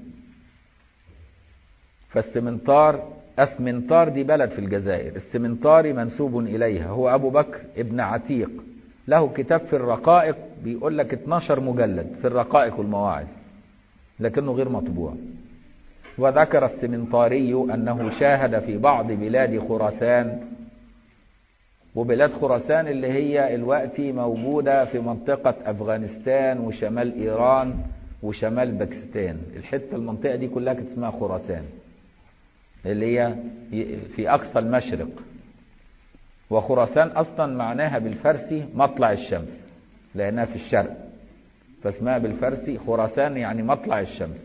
فالسمنطار أسمنطار دي بلد في الجزائر السمنطاري منسوب إليها هو أبو بكر ابن عتيق له كتاب في الرقائق بيقول لك 12 مجلد في الرقائق والمواعظ لكنه غير مطبوع وذكر السمنطاري أنه شاهد في بعض بلاد خراسان وبلاد خراسان اللي هي الوقت موجودة في منطقة أفغانستان وشمال إيران وشمال باكستان الحتة المنطقة دي كلها كانت اسمها خراسان اللي هي في أقصى المشرق وخراسان أصلا معناها بالفارسي مطلع الشمس لأنها في الشرق فاسمها بالفارسي خراسان يعني مطلع الشمس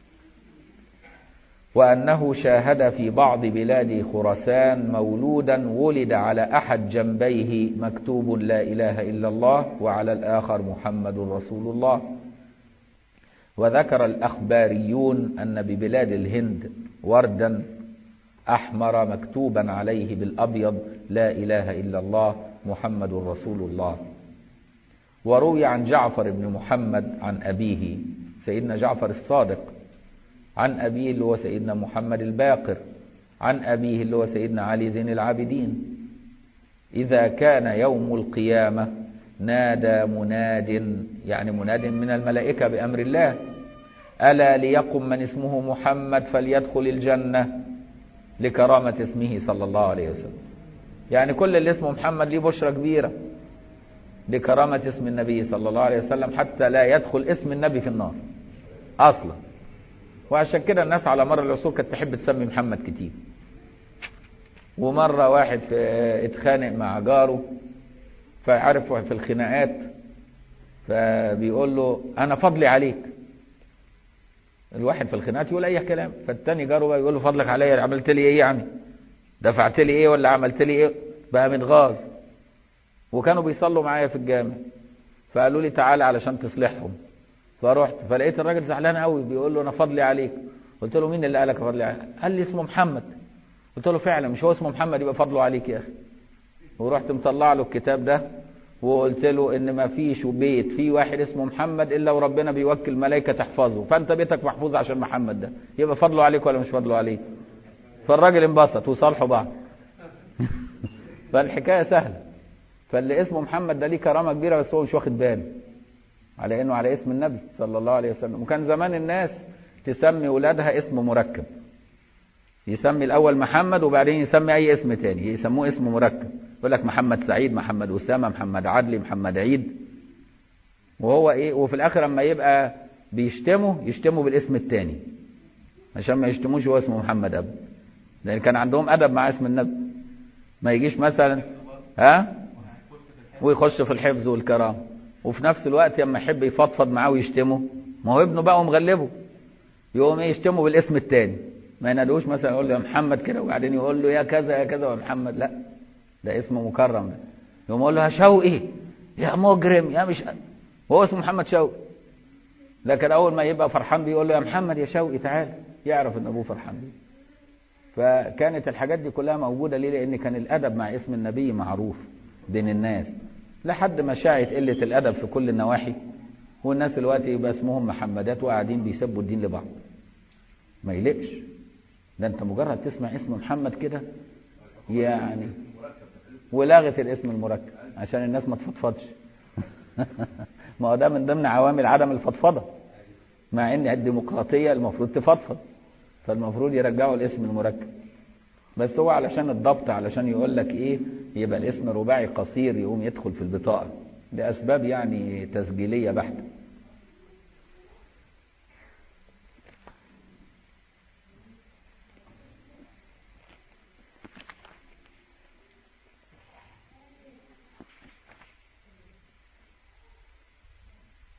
وأنه شاهد في بعض بلاد خراسان مولودا ولد على أحد جنبيه مكتوب لا إله إلا الله وعلى الآخر محمد رسول الله وذكر الأخباريون أن ببلاد الهند وردا أحمر مكتوبا عليه بالأبيض لا إله إلا الله محمد رسول الله وروي عن جعفر بن محمد عن أبيه سيدنا جعفر الصادق عن أبيه اللي هو سيدنا محمد الباقر عن أبيه اللي هو سيدنا علي زين العابدين إذا كان يوم القيامة نادى مناد يعني مناد من الملائكة بأمر الله ألا ليقم من اسمه محمد فليدخل الجنة لكرامة اسمه صلى الله عليه وسلم يعني كل اللي اسمه محمد ليه بشرة كبيرة لكرامة اسم النبي صلى الله عليه وسلم حتى لا يدخل اسم النبي في النار أصلا وعشان كده الناس على مر العصور كانت تحب تسمي محمد كتير ومرة واحد اتخانق مع جاره فعرف في الخناقات فبيقول له أنا فضلي عليك الواحد في الخناقات يقول أي كلام فالتاني جاره بقى يقول له فضلك عليا عملت لي إيه يعني دفعت لي إيه ولا عملت لي إيه بقى متغاظ وكانوا بيصلوا معايا في الجامع فقالوا لي تعالى علشان تصلحهم فرحت فلقيت الراجل زعلان قوي بيقول له انا فضلي عليك قلت له مين اللي قالك فضلي عليك قال لي اسمه محمد قلت له فعلا مش هو اسمه محمد يبقى فضله عليك يا اخي ورحت مطلع له الكتاب ده وقلت له ان ما فيش بيت فيه واحد اسمه محمد الا وربنا بيوكل ملائكه تحفظه فانت بيتك محفوظ عشان محمد ده يبقى فضله عليك ولا مش فضله عليك فالراجل انبسط وصالحوا بعض فالحكايه سهله فاللي اسمه محمد ده ليه كرامه كبيره بس هو مش واخد باله على انه على اسم النبي صلى الله عليه وسلم وكان زمان الناس تسمي ولادها اسم مركب يسمي الاول محمد وبعدين يسمي اي اسم تاني يسموه اسم مركب يقول لك محمد سعيد محمد اسامه محمد عدلي محمد عيد وهو ايه وفي الاخر اما يبقى بيشتمه يشتمه بالاسم التاني عشان ما يشتموش هو اسمه محمد ابدا لان كان عندهم ادب مع اسم النبي ما يجيش مثلا ها ويخش في الحفظ والكرامه وفي نفس الوقت لما يحب يفضفض معاه ويشتمه ما هو ابنه بقى ومغلبه يقوم ايه يشتمه بالاسم التاني ما ينادوش مثلا يقول له يا محمد كده وبعدين يقول له يا كذا يا كذا يا محمد لا ده اسمه مكرم ده يقوم يقول له يا شوقي يا مجرم يا مش وهو اسمه محمد شوقي لكن اول ما يبقى فرحان بيقول له يا محمد يا شوقي تعال يعرف ان ابوه فرحان بيه فكانت الحاجات دي كلها موجوده ليه لان كان الادب مع اسم النبي معروف بين الناس لحد ما شاعت قلة الأدب في كل النواحي والناس دلوقتي يبقى اسمهم محمدات وقاعدين بيسبوا الدين لبعض ما يلقش ده انت مجرد تسمع اسم محمد كده يعني ولغت الاسم المركب عشان الناس ما تفضفضش ما هو ده من ضمن عوامل عدم الفضفضه مع ان الديمقراطيه المفروض تفضفض فالمفروض يرجعوا الاسم المركب بس هو علشان الضبط علشان يقول لك ايه يبقى الاسم رباعي قصير يقوم يدخل في البطاقة لأسباب يعني تسجيلية بحتة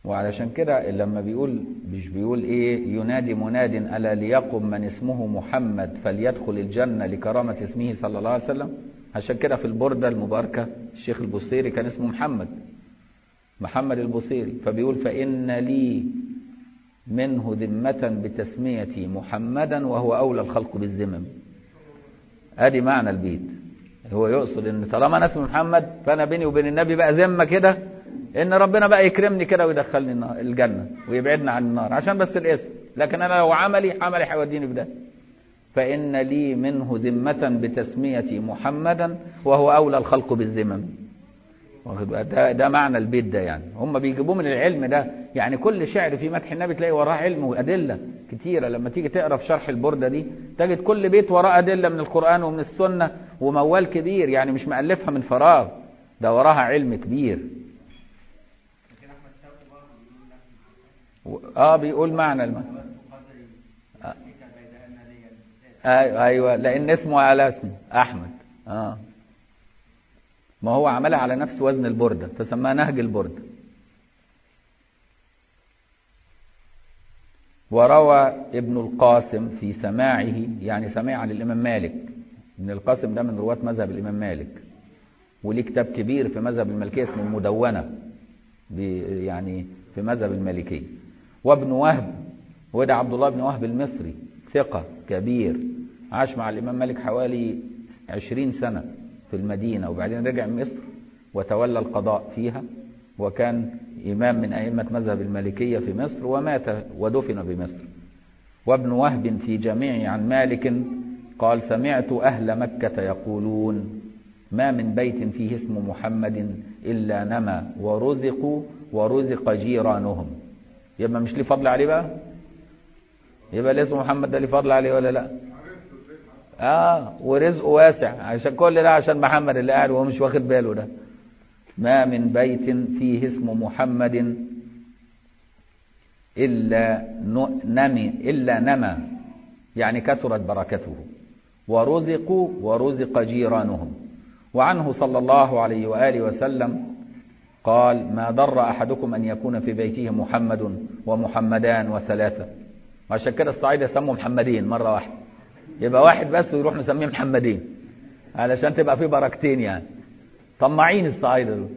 وعلشان كده لما بيقول مش بيقول ايه ينادي مناد الا ليقم من اسمه محمد فليدخل الجنه لكرامه اسمه صلى الله عليه وسلم عشان كده في البرده المباركه الشيخ البصيري كان اسمه محمد محمد البصيري فبيقول فان لي منه ذمه بتسميتي محمدا وهو اولى الخلق بالذمم ادي معنى البيت هو يقصد ان طالما انا اسمي محمد فانا بيني وبين النبي بقى ذمه كده ان ربنا بقى يكرمني كده ويدخلني النار الجنه ويبعدنا عن النار عشان بس الاسم لكن انا لو عملي عملي هيوديني في ده فان لي منه ذمه بتسميتي محمدا وهو اولى الخلق بالذمم واخد بقى ده ده معنى البيت ده يعني هم بيجيبوه من العلم ده يعني كل شعر في مدح النبي تلاقي وراه علم وادله كتيره لما تيجي تقرا في شرح البرده دي تجد كل بيت وراه ادله من القران ومن السنه وموال كبير يعني مش مالفها من فراغ ده وراها علم كبير اه بيقول معنى الم... آه. ايوه لان اسمه على اسمه احمد اه ما هو عملها على نفس وزن البرده فسماها نهج البرده وروى ابن القاسم في سماعه يعني سماع عن الامام مالك ابن القاسم ده من رواه مذهب الامام مالك وليه كتاب كبير في مذهب المالكيه اسمه المدونه يعني في مذهب المالكيه وابن وهب وده عبد الله بن وهب المصري ثقة كبير عاش مع الإمام مالك حوالي عشرين سنة في المدينة وبعدين رجع مصر وتولى القضاء فيها وكان إمام من أئمة مذهب المالكية في مصر ومات ودفن بمصر وابن وهب في جميع عن مالك قال سمعت أهل مكة يقولون ما من بيت فيه اسم محمد إلا نما ورزقوا ورزق جيرانهم يبقى مش ليه فضل عليه بقى يبقى اللي اسمه محمد ده ليه فضل عليه ولا لا اه ورزقه واسع عشان كل ده عشان محمد اللي قاعد وهو مش واخد باله ده ما من بيت فيه اسم محمد إلا نمي إلا نما يعني كثرت بركته ورزقوا ورزق جيرانهم وعنه صلى الله عليه وآله وسلم قال ما ضر أحدكم أن يكون في بيته محمد ومحمدان وثلاثة عشان كده الصعيدة يسموا محمدين مرة واحدة يبقى واحد بس ويروح مسميه محمدين علشان تبقى فيه بركتين يعني طماعين الصعايدة دول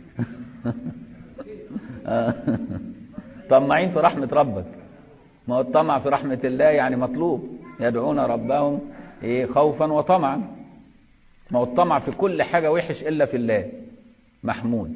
طماعين في رحمة ربك ما هو الطمع في رحمة الله يعني مطلوب يدعون ربهم إيه خوفا وطمعا ما هو الطمع في كل حاجة وحش إلا في الله محمود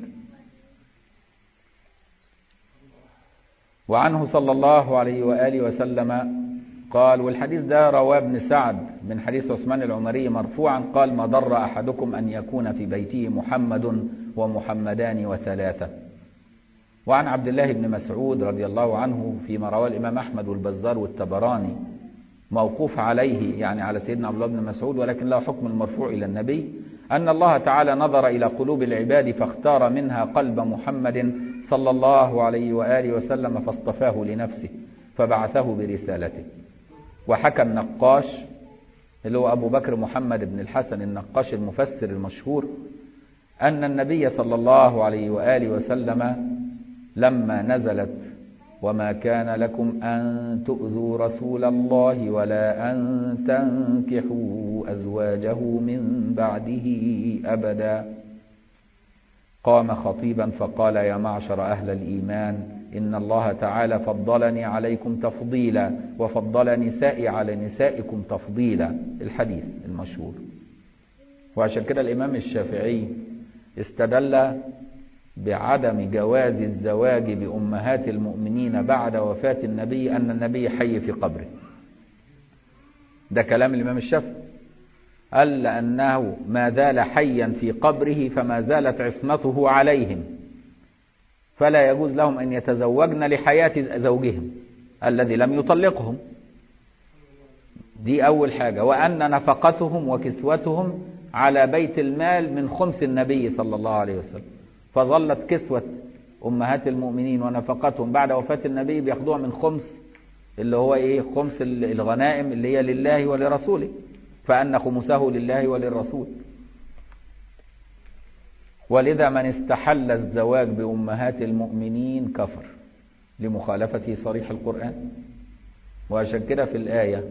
وعنه صلى الله عليه وآله وسلم قال والحديث ده رواه ابن سعد من حديث عثمان العمري مرفوعا قال ما ضر أحدكم أن يكون في بيته محمد ومحمدان وثلاثة وعن عبد الله بن مسعود رضي الله عنه فيما رواه الإمام أحمد والبزار والتبراني موقوف عليه يعني على سيدنا عبد الله بن مسعود ولكن له حكم المرفوع إلى النبي أن الله تعالى نظر إلى قلوب العباد فاختار منها قلب محمد صلى الله عليه وآله وسلم فاصطفاه لنفسه فبعثه برسالته وحكى النقاش اللي هو أبو بكر محمد بن الحسن النقاش المفسر المشهور أن النبي صلى الله عليه وآله وسلم لما نزلت وما كان لكم أن تؤذوا رسول الله ولا أن تنكحوا أزواجه من بعده أبدا قام خطيبا فقال يا معشر أهل الإيمان إن الله تعالى فضلني عليكم تفضيلا وفضل نسائي على نسائكم تفضيلا الحديث المشهور وعشان كده الإمام الشافعي استدل بعدم جواز الزواج بأمهات المؤمنين بعد وفاة النبي أن النبي حي في قبره ده كلام الإمام الشافعي قال لأنه ما زال حيا في قبره فما زالت عصمته عليهم فلا يجوز لهم أن يتزوجن لحياة زوجهم الذي لم يطلقهم دي أول حاجة وأن نفقتهم وكسوتهم على بيت المال من خمس النبي صلى الله عليه وسلم فظلت كسوة أمهات المؤمنين ونفقتهم بعد وفاة النبي بياخدوها من خمس اللي هو إيه خمس الغنائم اللي هي لله ولرسوله فأن خمسه لله وللرسول ولذا من استحل الزواج بأمهات المؤمنين كفر لمخالفته صريح القرآن وعشان كده في الآية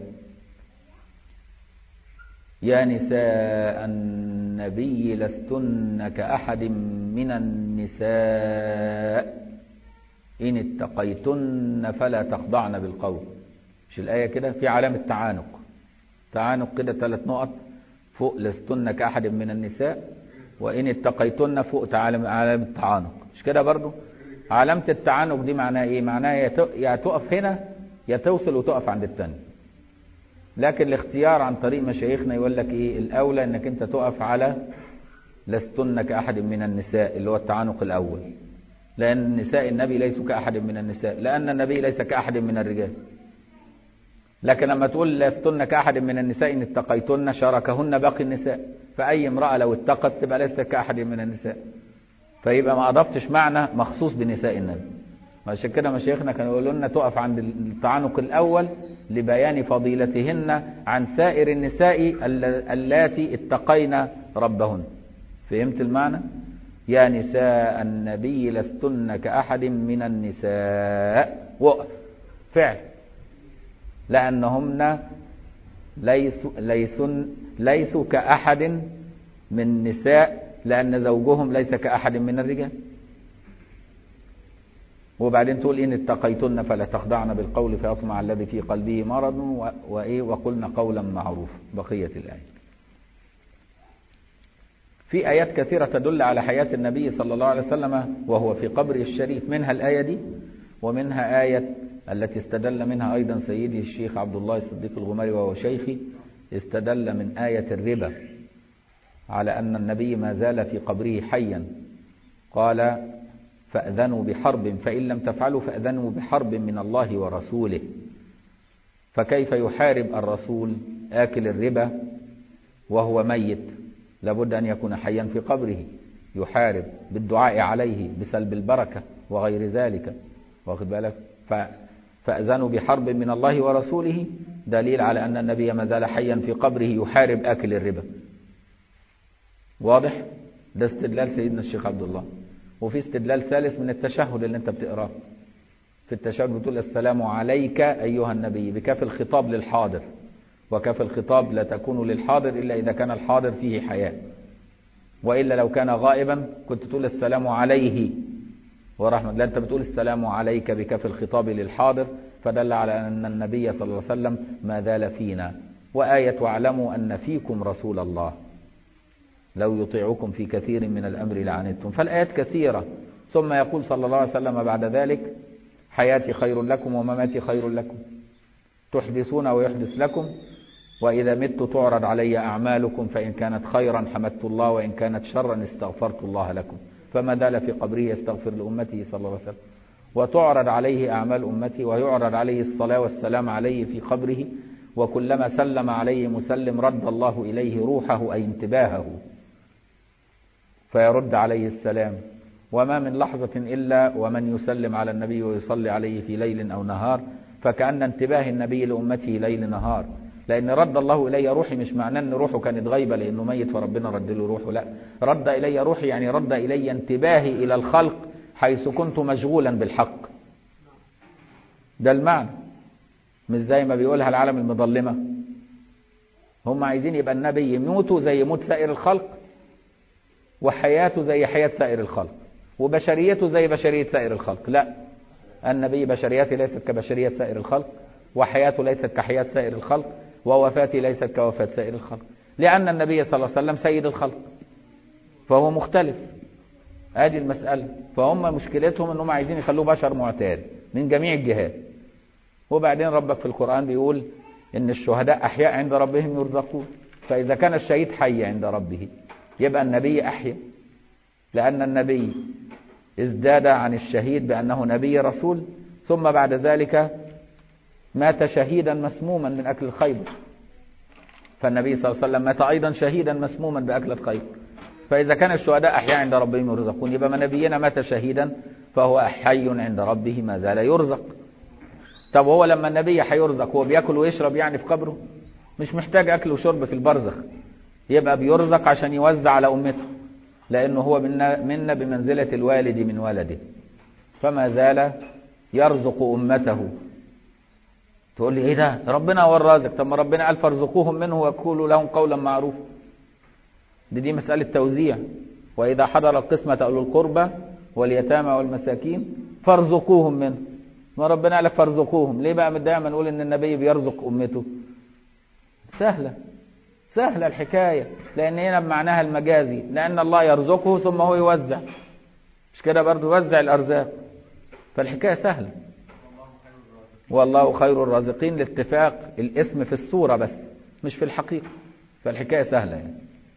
يا نساء النبي لستن كأحد من النساء إن اتقيتن فلا تخضعن بالقول مش الآية كده في علامة تعانق تعانق كده ثلاث نقط فوق لستن كأحد من النساء وإن اتقيتن فوق علامة التعانق مش كده برضو علامة التعانق دي معناها إيه معناها يا تقف هنا يا توصل وتقف عند الثاني لكن الاختيار عن طريق مشايخنا يقول لك ايه الاولى انك انت تقف على لستن كاحد من النساء اللي هو التعانق الاول لان نساء النبي ليسوا كاحد من النساء لان النبي ليس كاحد من الرجال لكن لما تقول لستن كاحد من النساء ان اتقيتن شاركهن باقي النساء فاي امراه لو اتقت تبقى ليست كاحد من النساء فيبقى ما اضفتش معنى مخصوص بنساء النبي عشان كده مشايخنا كانوا يقولوا لنا تقف عند التعنق الأول لبيان فضيلتهن عن سائر النساء اللاتي اتقين ربهن فهمت المعنى يا نساء النبي لستن كأحد من النساء وقف فعل لأنهن ليسوا ليسن ليسوا كأحد من النساء لأن زوجهم ليس كأحد من الرجال وبعدين تقول إن اتقيتن فلا تخضعن بالقول فيطمع الذي في قلبه مرض وإيه وقلن قولا معروفا بقية الآية في آيات كثيرة تدل على حياة النبي صلى الله عليه وسلم وهو في قبره الشريف منها الآية دي ومنها آية التي استدل منها أيضا سيدي الشيخ عبد الله الصديق الغماري وهو شيخي استدل من آية الربا على أن النبي ما زال في قبره حيا قال فأذنوا بحرب فإن لم تفعلوا فأذنوا بحرب من الله ورسوله فكيف يحارب الرسول آكل الربا وهو ميت لابد أن يكون حيا في قبره يحارب بالدعاء عليه بسلب البركة وغير ذلك واخد بالك فأذنوا بحرب من الله ورسوله دليل على أن النبي ما زال حيا في قبره يحارب آكل الربا واضح ده استدلال سيدنا الشيخ عبد الله وفي استدلال ثالث من التشهد اللي انت بتقراه في التشهد بتقول السلام عليك أيها النبي بكاف الخطاب للحاضر وكاف الخطاب لا تكون للحاضر إلا إذا كان الحاضر فيه حياة وإلا لو كان غائبا كنت تقول السلام عليه ورحمة لا أنت بتقول السلام عليك بكاف الخطاب للحاضر فدل على أن النبي صلى الله عليه وسلم ما زال فينا وآية واعلموا أن فيكم رسول الله لو يطيعكم في كثير من الأمر لعنتم فالآيات كثيرة ثم يقول صلى الله عليه وسلم بعد ذلك حياتي خير لكم ومماتي خير لكم تحدثون ويحدث لكم وإذا مت تعرض علي أعمالكم فإن كانت خيرا حمدت الله وإن كانت شرا استغفرت الله لكم فما زال في قبره يستغفر لأمته صلى الله عليه وسلم وتعرض عليه أعمال أمتي ويعرض عليه الصلاة والسلام عليه في قبره وكلما سلم عليه مسلم رد الله إليه روحه أي انتباهه فيرد عليه السلام وما من لحظة إلا ومن يسلم على النبي ويصلي عليه في ليل أو نهار فكأن انتباه النبي لأمته ليل نهار لأن رد الله إلي روحي مش معناه أن روحه كانت غايبة لأنه ميت فربنا رد له روحه لا رد إلي روحي يعني رد إلي انتباهي إلى الخلق حيث كنت مشغولا بالحق ده المعنى مش زي ما بيقولها العالم المظلمة هم عايزين يبقى النبي يموتوا زي موت سائر الخلق وحياته زي حياة سائر الخلق وبشريته زي بشرية سائر الخلق لا النبي بشريته ليست كبشرية سائر الخلق وحياته ليست كحياة سائر الخلق ووفاته ليست كوفاة سائر الخلق لأن النبي صلى الله عليه وسلم سيد الخلق فهو مختلف ادي المسألة فهم مشكلتهم انهم عايزين يخلوه بشر معتاد من جميع الجهات وبعدين ربك في القرآن بيقول ان الشهداء احياء عند ربهم يرزقون فاذا كان الشهيد حي عند ربه يبقى النبي احيا لان النبي ازداد عن الشهيد بانه نبي رسول ثم بعد ذلك مات شهيدا مسموما من اكل الخيبر فالنبي صلى الله عليه وسلم مات ايضا شهيدا مسموما باكل الخيبر فاذا كان الشهداء احياء عند ربهم يرزقون يبقى ما نبينا مات شهيدا فهو حي عند ربه ما زال يرزق طب هو لما النبي هيرزق هو بياكل ويشرب يعني في قبره مش محتاج اكل وشرب في البرزخ يبقى بيرزق عشان يوزع على امته لانه هو منا, منا بمنزلة الوالد من ولده فما زال يرزق أمته تقول لي ايه ده ربنا هو الرازق طب ما ربنا قال فارزقوهم منه وقولوا لهم قولا معروفا دي دي مسألة توزيع وإذا حضر القسمة أولو القربى واليتامى والمساكين فارزقوهم منه ما ربنا قال لك فارزقوهم ليه بقى دايما نقول ان النبي بيرزق امته سهلة سهلة الحكاية لان هنا بمعناها المجازي لان الله يرزقه ثم هو يوزع مش كده برضه يوزع الارزاق فالحكاية سهلة والله خير الرازقين لاتفاق الاسم في الصورة بس مش في الحقيقة فالحكاية سهلة يعني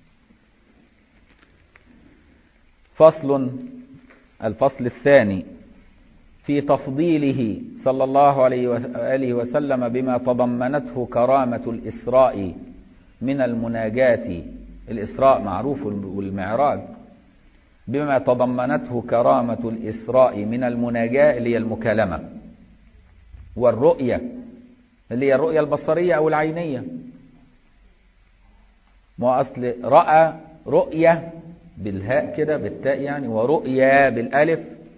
فصل الفصل الثاني في تفضيله صلى الله عليه وآله وسلم بما تضمنته كرامة الإسراء من المناجاة الإسراء معروف والمعراج بما تضمنته كرامة الإسراء من المناجاة اللي هي المكالمة والرؤية اللي هي الرؤية البصرية أو العينية ما أصل رأى رؤية بالهاء كده بالتاء يعني ورؤيا بالالف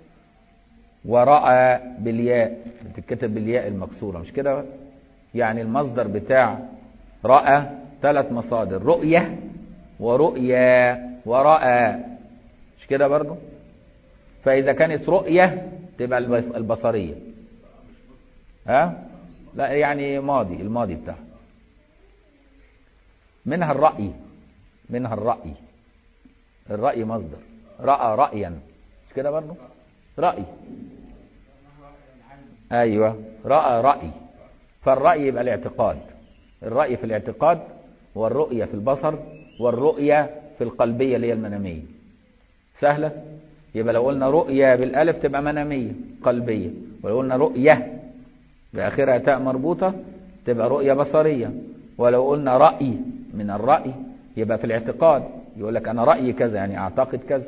ورأى بالياء بتتكتب بالياء المكسورة مش كده يعني المصدر بتاع رأى ثلاث مصادر رؤية ورؤيا ورأى مش كده برضو فإذا كانت رؤية تبقى البصرية ها لا يعني ماضي الماضي بتاعها منها الرأي منها الرأي الرأي مصدر رأى رأيا مش كده برضه رأي أيوة رأى رأي فالرأي يبقى الاعتقاد الرأي في الاعتقاد والرؤية في البصر والرؤية في القلبية اللي هي المنامية سهلة يبقى لو قلنا رؤية بالألف تبقى منامية قلبية ولو قلنا رؤية بآخرها تاء مربوطة تبقى رؤية بصرية ولو قلنا رأي من الرأي يبقى في الاعتقاد يقول لك أنا رأيي كذا يعني أعتقد كذا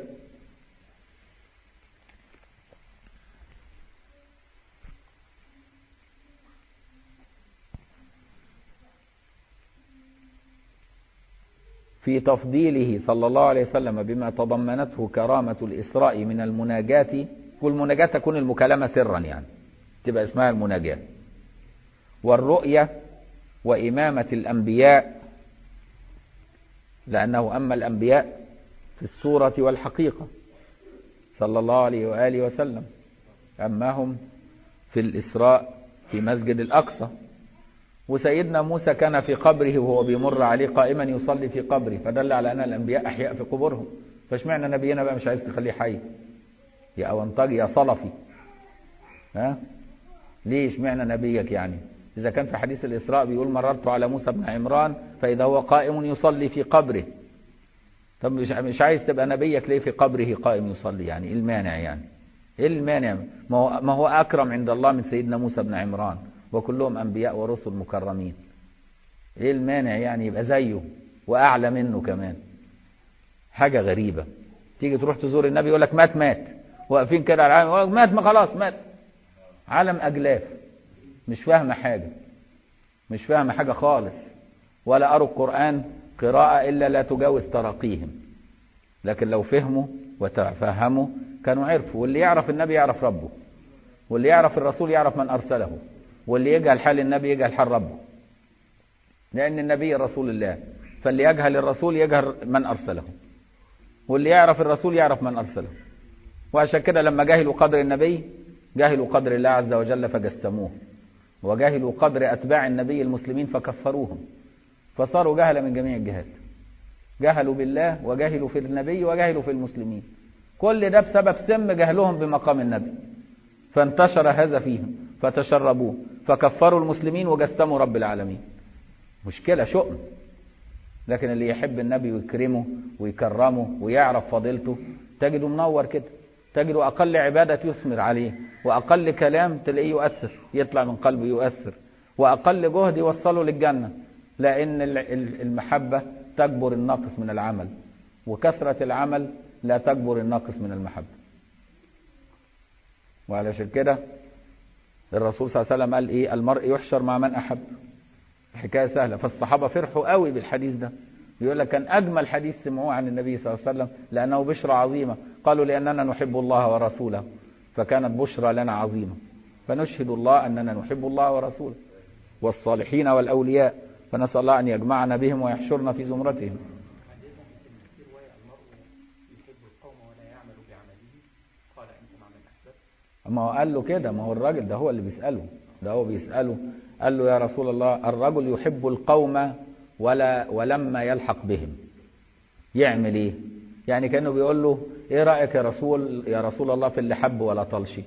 في تفضيله صلى الله عليه وسلم بما تضمنته كرامة الإسراء من المناجاة والمناجاة تكون المكالمة سرا يعني تبقى اسمها المناجاة والرؤية وإمامة الأنبياء لأنه أما الأنبياء في الصورة والحقيقة صلى الله عليه وآله وسلم أماهم في الإسراء في مسجد الأقصى وسيدنا موسى كان في قبره وهو بيمر عليه قائما يصلي في قبره فدل على أن الأنبياء أحياء في قبورهم فاشمعنى نبينا بقى مش عايز تخليه حي يا أونطاج يا صلفي ها ليه اشمعنى نبيك يعني إذا كان في حديث الإسراء بيقول مررت على موسى بن عمران فإذا هو قائم يصلي في قبره طب مش عايز تبقى نبيك ليه في قبره قائم يصلي يعني ايه المانع يعني ايه المانع ما هو, ما هو أكرم عند الله من سيدنا موسى بن عمران وكلهم أنبياء ورسل مكرمين ايه المانع يعني يبقى زيه وأعلى منه كمان حاجة غريبة تيجي تروح تزور النبي يقول لك مات مات واقفين كده على العالم مات ما خلاص مات عالم أجلاف مش فاهمة حاجة مش فاهمة حاجة خالص ولا أروا القرآن قراءة إلا لا تجاوز تراقيهم لكن لو فهموا وتفهموا كانوا عرفوا واللي يعرف النبي يعرف ربه واللي يعرف الرسول يعرف من أرسله واللي يجهل حال النبي يجهل حال ربه لأن النبي رسول الله فاللي يجهل الرسول يجهل من أرسله واللي يعرف الرسول يعرف من أرسله وعشان كده لما جهلوا قدر النبي جهلوا قدر الله عز وجل فجسموه وجهلوا قدر أتباع النبي المسلمين فكفروهم فصاروا جهل من جميع الجهات جهلوا بالله وجهلوا في النبي وجهلوا في المسلمين كل ده بسبب سم جهلهم بمقام النبي فانتشر هذا فيهم فتشربوه فكفروا المسلمين وجسموا رب العالمين مشكلة شؤم لكن اللي يحب النبي ويكرمه ويكرمه ويعرف فضيلته تجده منور كده تجده أقل عبادة يثمر عليه وأقل كلام تلاقيه يؤثر يطلع من قلبه يؤثر وأقل جهد يوصله للجنة لأن المحبة تجبر الناقص من العمل وكثرة العمل لا تجبر الناقص من المحبة وعلشان كده الرسول صلى الله عليه وسلم قال ايه المرء يحشر مع من احب حكايه سهله فالصحابه فرحوا قوي بالحديث ده بيقول لك كان اجمل حديث سمعوه عن النبي صلى الله عليه وسلم لانه بشرى عظيمه قالوا لاننا نحب الله ورسوله فكانت بشرى لنا عظيمه فنشهد الله أننا نحب الله ورسوله والصالحين والأولياء فنسأل الله أن يجمعنا بهم ويحشرنا في زمرتهم ما هو قال له كده ما هو الراجل ده هو اللي بيسأله ده هو بيسأله قال له يا رسول الله الرجل يحب القوم ولا ولما يلحق بهم يعمل ايه يعني كانه بيقول له ايه رايك يا رسول يا رسول الله في اللي حب ولا طلش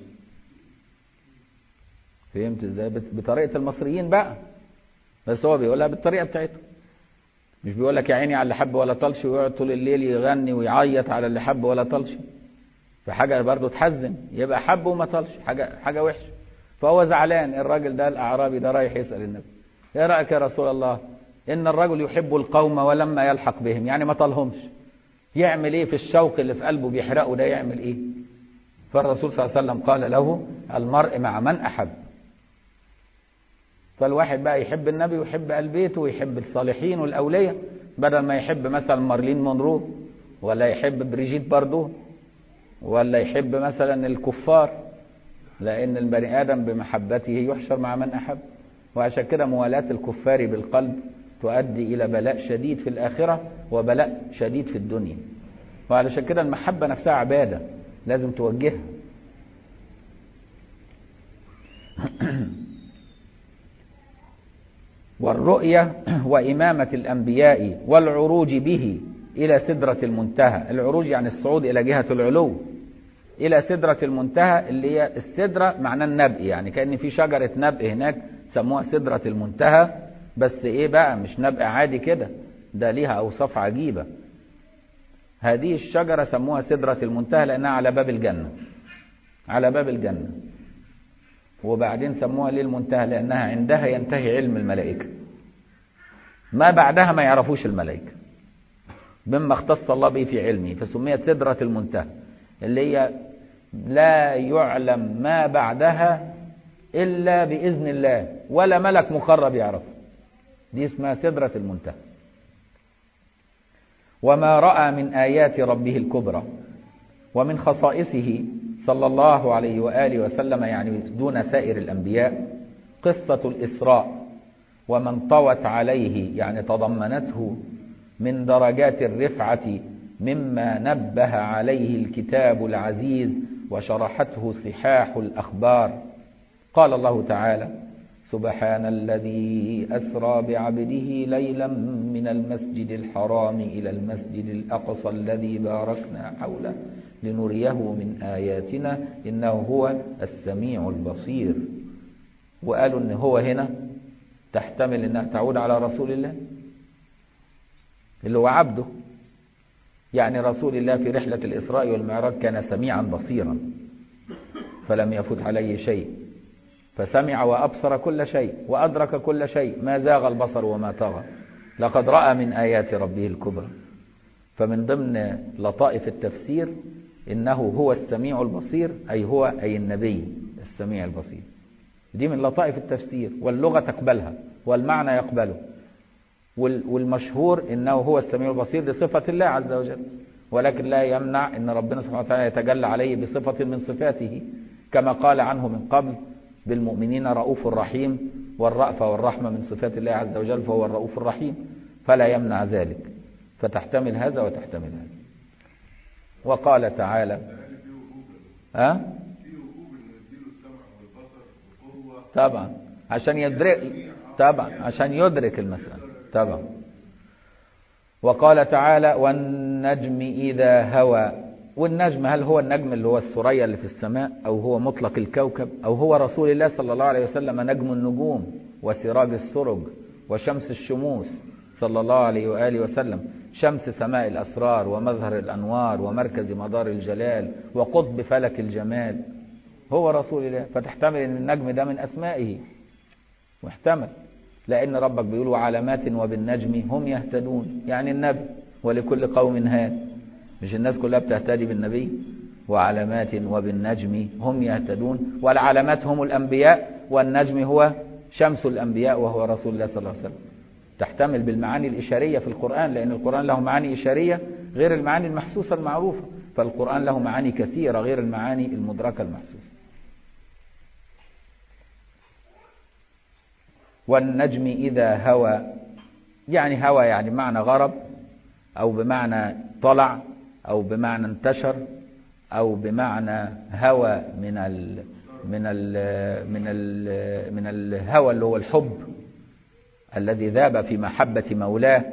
فهمت ازاي بطريقه المصريين بقى بس هو بيقولها بالطريقه بتاعته مش بيقول لك يا عيني على اللي حب ولا طلش ويقعد طول الليل يغني ويعيط على اللي حب ولا طلش فحاجه برضه تحزن يبقى حب وما طلش حاجه حاجه وحشه فهو زعلان الراجل ده الاعرابي ده رايح يسال النبي ايه رايك يا رسول الله ان الرجل يحب القوم ولما يلحق بهم يعني ما طالهمش يعمل ايه في الشوق اللي في قلبه بيحرقه ده يعمل ايه فالرسول صلى الله عليه وسلم قال له المرء مع من احب فالواحد بقى يحب النبي ويحب اهل بيته ويحب الصالحين والاولياء بدل ما يحب مثلا مارلين مونرو ولا يحب بريجيت باردو ولا يحب مثلا الكفار لان البني ادم بمحبته يحشر مع من احب وعشان كده موالاه الكفار بالقلب تؤدي إلى بلاء شديد في الآخرة وبلاء شديد في الدنيا وعلشان كده المحبة نفسها عبادة لازم توجهها والرؤية وإمامة الأنبياء والعروج به إلى سدرة المنتهى العروج يعني الصعود إلى جهة العلو إلى سدرة المنتهى اللي هي السدرة معناه النبء يعني كأن في شجرة نبء هناك سموها سدرة المنتهى بس ايه بقى مش نبقى عادي كده ده ليها اوصاف عجيبة هذه الشجرة سموها سدرة المنتهى لانها على باب الجنة على باب الجنة وبعدين سموها ليه المنتهى لانها عندها ينتهي علم الملائكة ما بعدها ما يعرفوش الملائكة مما اختص الله به في علمه فسميت سدرة المنتهى اللي هي لا يعلم ما بعدها إلا بإذن الله ولا ملك مقرب يعرفه دي اسمها سدرة المنتهى وما رأى من آيات ربه الكبرى ومن خصائصه صلى الله عليه وآله وسلم يعني دون سائر الأنبياء قصة الإسراء ومن طوت عليه يعني تضمنته من درجات الرفعة مما نبه عليه الكتاب العزيز وشرحته صحاح الأخبار قال الله تعالى سبحان الذي أسرى بعبده ليلا من المسجد الحرام إلى المسجد الأقصى الذي باركنا حوله لنريه من آياتنا إنه هو السميع البصير وقالوا إن هو هنا تحتمل إنها تعود على رسول الله اللي هو عبده يعني رسول الله في رحلة الإسراء والمعراج كان سميعا بصيرا فلم يفت عليه شيء فسمع وأبصر كل شيء وأدرك كل شيء ما زاغ البصر وما طغى لقد رأى من آيات ربه الكبرى فمن ضمن لطائف التفسير إنه هو السميع البصير أي هو أي النبي السميع البصير دي من لطائف التفسير واللغة تقبلها والمعنى يقبله والمشهور إنه هو السميع البصير لصفة الله عز وجل ولكن لا يمنع أن ربنا سبحانه وتعالى يتجلى عليه بصفة من صفاته كما قال عنه من قبل بالمؤمنين رؤوف رحيم والرأفة والرحمة من صفات الله عز وجل فهو الرؤوف الرحيم فلا يمنع ذلك فتحتمل هذا وتحتمل هذا وقال تعالى ها أه؟ طبعا عشان يدرك طبعا عشان يدرك المسألة طبعا وقال تعالى والنجم إذا هوى والنجم هل هو النجم اللي هو الثريا اللي في السماء أو هو مطلق الكوكب أو هو رسول الله صلى الله عليه وسلم نجم النجوم وسراج السرج وشمس الشموس صلى الله عليه وآله وسلم شمس سماء الأسرار ومظهر الأنوار ومركز مدار الجلال وقطب فلك الجمال هو رسول الله فتحتمل أن النجم ده من أسمائه محتمل لأن ربك بيقول علامات وبالنجم هم يهتدون يعني النبي ولكل قوم هاد مش الناس كلها بتهتدي بالنبي وعلامات وبالنجم هم يهتدون والعلامات هم الأنبياء والنجم هو شمس الأنبياء وهو رسول الله صلى الله عليه وسلم تحتمل بالمعاني الإشارية في القرآن لأن القرآن له معاني إشارية غير المعاني المحسوسة المعروفة فالقرآن له معاني كثيرة غير المعاني المدركة المحسوسة والنجم إذا هوى يعني هوى يعني بمعنى غرب أو بمعنى طلع أو بمعنى انتشر أو بمعنى هوى من ال من ال من ال من الهوى اللي هو الحب الذي ذاب في محبة مولاه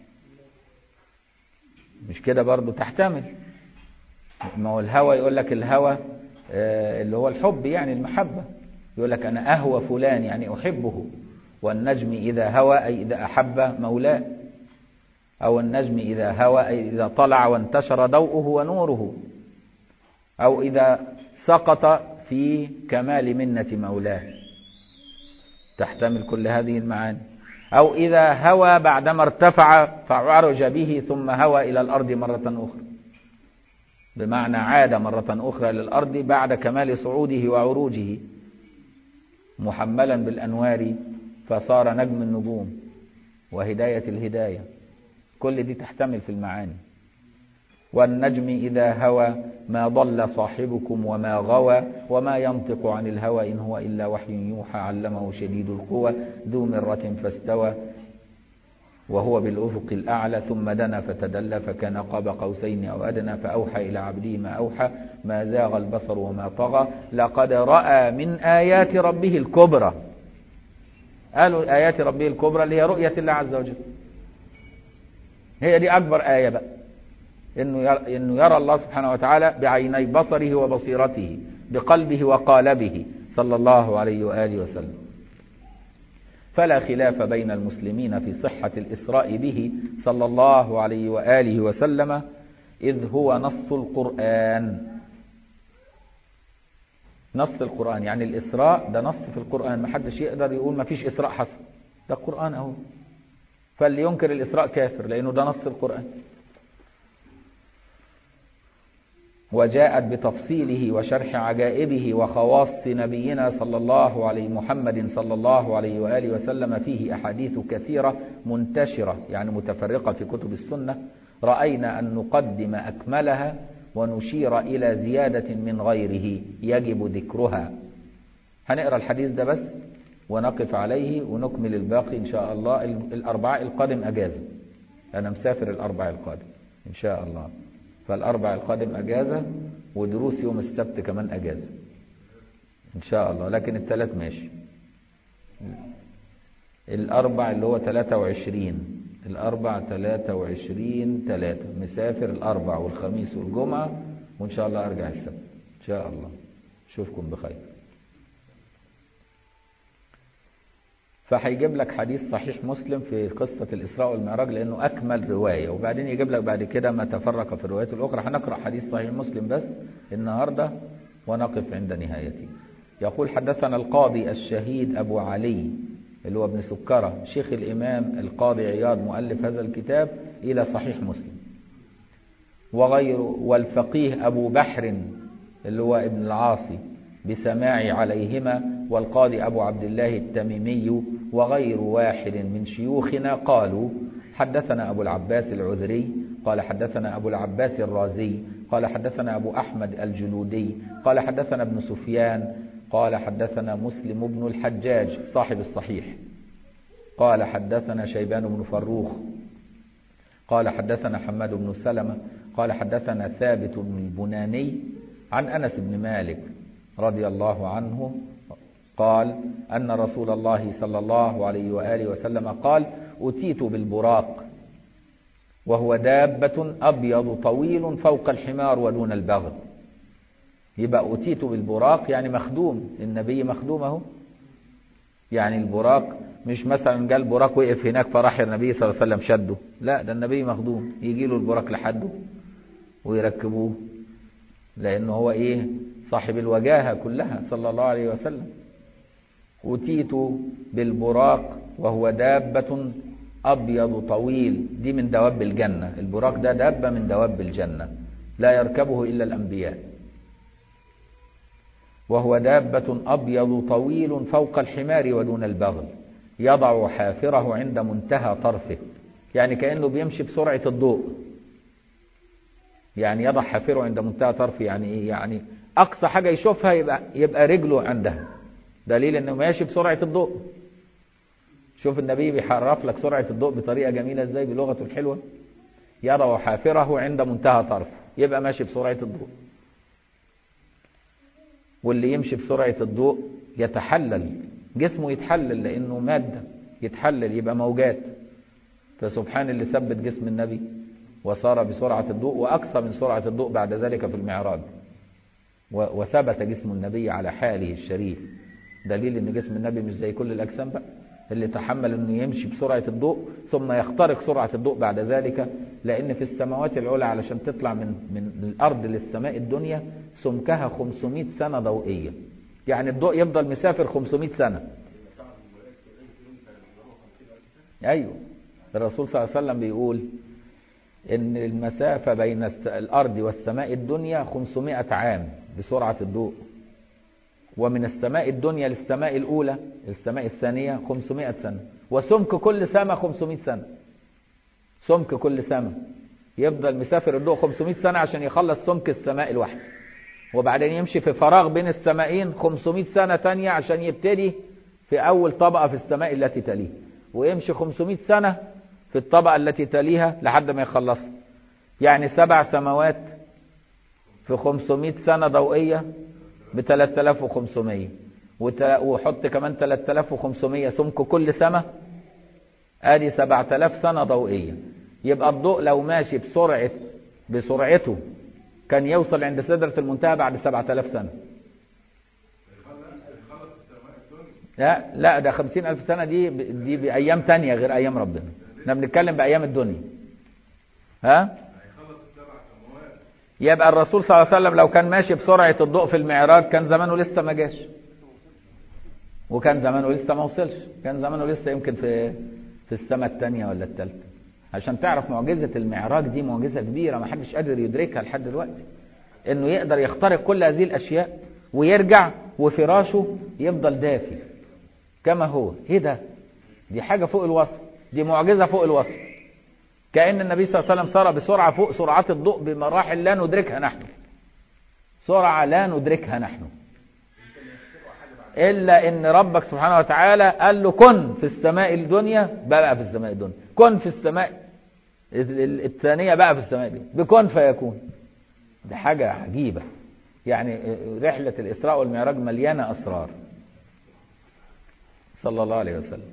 مش كده برضو تحتمل ما هو الهوى يقول لك الهوى اللي هو الحب يعني المحبة يقول لك أنا أهوى فلان يعني أحبه والنجم إذا هوى أي إذا أحب مولاه أو النجم إذا هوى أي إذا طلع وانتشر ضوءه ونوره أو إذا سقط في كمال منة مولاه تحتمل كل هذه المعاني أو إذا هوى بعدما ارتفع فعرج به ثم هوى إلى الأرض مرة أخرى بمعنى عاد مرة أخرى للأرض بعد كمال صعوده وعروجه محملا بالأنوار فصار نجم النجوم وهداية الهداية كل دي تحتمل في المعاني والنجم إذا هوى ما ضل صاحبكم وما غوى وما ينطق عن الهوى إن هو إلا وحي يوحى علمه شديد القوى ذو مرة فاستوى وهو بالأفق الأعلى ثم دنا فتدلى فكان قاب قوسين أو أدنى فأوحى إلى عبده ما أوحى ما زاغ البصر وما طغى لقد رأى من آيات ربه الكبرى قالوا آيات ربه الكبرى اللي هي رؤية الله عز وجل هي دي أكبر آية بقى إنه يرى, إنه يرى الله سبحانه وتعالى بعيني بصره وبصيرته بقلبه وقالبه صلى الله عليه وآله وسلم فلا خلاف بين المسلمين في صحة الإسراء به صلى الله عليه وآله وسلم إذ هو نص القرآن نص القرآن يعني الإسراء ده نص في القرآن ما حدش يقدر يقول ما فيش إسراء حصل ده القرآن أهو فاللي ينكر الإسراء كافر لأنه ده نص القرآن وجاءت بتفصيله وشرح عجائبه وخواص نبينا صلى الله عليه محمد صلى الله عليه وآله وسلم فيه أحاديث كثيرة منتشرة يعني متفرقة في كتب السنة رأينا أن نقدم أكملها ونشير إلى زيادة من غيره يجب ذكرها هنقرأ الحديث ده بس ونقف عليه ونكمل الباقي إن شاء الله الأربعاء القادم أجازة أنا مسافر الأربعاء القادم إن شاء الله فالأربع القادم أجازة ودروس يوم السبت كمان أجازة إن شاء الله لكن الثلاث ماشي الأربع اللي هو 23 الأربع 23 3 مسافر الأربع والخميس والجمعة وإن شاء الله أرجع السبت إن شاء الله أشوفكم بخير فهيجيب لك حديث صحيح مسلم في قصة الإسراء والمعراج لأنه أكمل رواية وبعدين يجيب لك بعد كده ما تفرق في الروايات الأخرى هنقرأ حديث صحيح مسلم بس النهاردة ونقف عند نهايته يقول حدثنا القاضي الشهيد أبو علي اللي هو ابن سكرة شيخ الإمام القاضي عياض مؤلف هذا الكتاب إلى صحيح مسلم وغير والفقيه أبو بحر اللي هو ابن العاصي بسماع عليهما والقاضي أبو عبد الله التميمي وغير واحد من شيوخنا قالوا حدثنا أبو العباس العذري قال حدثنا أبو العباس الرازي قال حدثنا أبو أحمد الجلودي قال حدثنا ابن سفيان قال حدثنا مسلم بن الحجاج صاحب الصحيح قال حدثنا شيبان بن فروخ قال حدثنا حماد بن سلمة قال حدثنا ثابت بن البناني عن أنس بن مالك رضي الله عنه قال أن رسول الله صلى الله عليه وآله وسلم قال أتيت بالبراق وهو دابة أبيض طويل فوق الحمار ودون البغل يبقى أتيت بالبراق يعني مخدوم النبي مخدومه يعني البراق مش مثلا قال البراق وقف هناك فراح النبي صلى الله عليه وسلم شده لا ده النبي مخدوم يجي له البراق لحده ويركبوه لأنه هو إيه صاحب الوجاهة كلها صلى الله عليه وسلم أتيت بالبراق وهو دابة أبيض طويل دي من دواب الجنة البراق ده دابة من دواب الجنة لا يركبه إلا الأنبياء وهو دابة أبيض طويل فوق الحمار ودون البغل يضع حافره عند منتهى طرفه يعني كأنه بيمشي بسرعة الضوء يعني يضع حافره عند منتهى طرفه يعني إيه يعني أقصى حاجة يشوفها يبقى, يبقى رجله عندها دليل أنه ماشي بسرعة الضوء شوف النبي بيحرف لك سرعة الضوء بطريقة جميلة ازاي بلغته الحلوة يضع حافره عند منتهى طرف يبقى ماشي بسرعة الضوء واللي يمشي بسرعة الضوء يتحلل جسمه يتحلل لأنه مادة يتحلل يبقى موجات فسبحان اللي ثبت جسم النبي وصار بسرعة الضوء وأقصى من سرعة الضوء بعد ذلك في المعراج وثبت جسم النبي على حاله الشريف دليل ان جسم النبي مش زي كل الأجسام بقى اللي تحمل انه يمشي بسرعة الضوء ثم يخترق سرعة الضوء بعد ذلك لأن في السماوات العلى علشان تطلع من من الأرض للسماء الدنيا سمكها 500 سنة ضوئية يعني الضوء يفضل مسافر 500 سنة أيوه الرسول صلى الله عليه وسلم بيقول ان المسافة بين الأرض والسماء الدنيا 500 عام بسرعة الضوء ومن السماء الدنيا للسماء الأولى السماء الثانية 500 سنة وسمك كل سماء 500 سنة سمك كل سماء يفضل مسافر الضوء 500 سنة عشان يخلص سمك السماء الواحدة وبعدين يمشي في فراغ بين السمائين 500 سنة تانية عشان يبتدي في أول طبقة في السماء التي تليه ويمشي 500 سنة في الطبقة التي تليها لحد ما يخلصها يعني سبع سماوات في 500 سنة ضوئية ب 3500 وحط كمان 3500 سمك كل سماء ادي 7000 سنة ضوئية يبقى الضوء لو ماشي بسرعة بسرعته كان يوصل عند سدرة المنتهى بعد 7000 سنة لا لا ده 50000 سنة دي دي بأيام تانية غير أيام ربنا احنا بنتكلم بأيام الدنيا ها يبقى الرسول صلى الله عليه وسلم لو كان ماشي بسرعة الضوء في المعراج كان زمانه لسه ما جاش وكان زمانه لسه ما وصلش كان زمانه لسه يمكن في في السماء الثانية ولا الثالثة عشان تعرف معجزة المعراج دي معجزة كبيرة ما حدش قادر يدركها لحد دلوقتي انه يقدر يخترق كل هذه الاشياء ويرجع وفراشه يفضل دافي كما هو ايه ده دي حاجة فوق الوصف دي معجزة فوق الوصف كأن النبي صلى الله عليه وسلم صار بسرعة فوق سرعات الضوء بمراحل لا ندركها نحن سرعة لا ندركها نحن إلا إن ربك سبحانه وتعالى قال له كن في السماء الدنيا بقى في السماء الدنيا كن في السماء الثانية بقى في السماء الدنيا بكن فيكون ده حاجة عجيبة يعني رحلة الإسراء والمعراج مليانة أسرار صلى الله عليه وسلم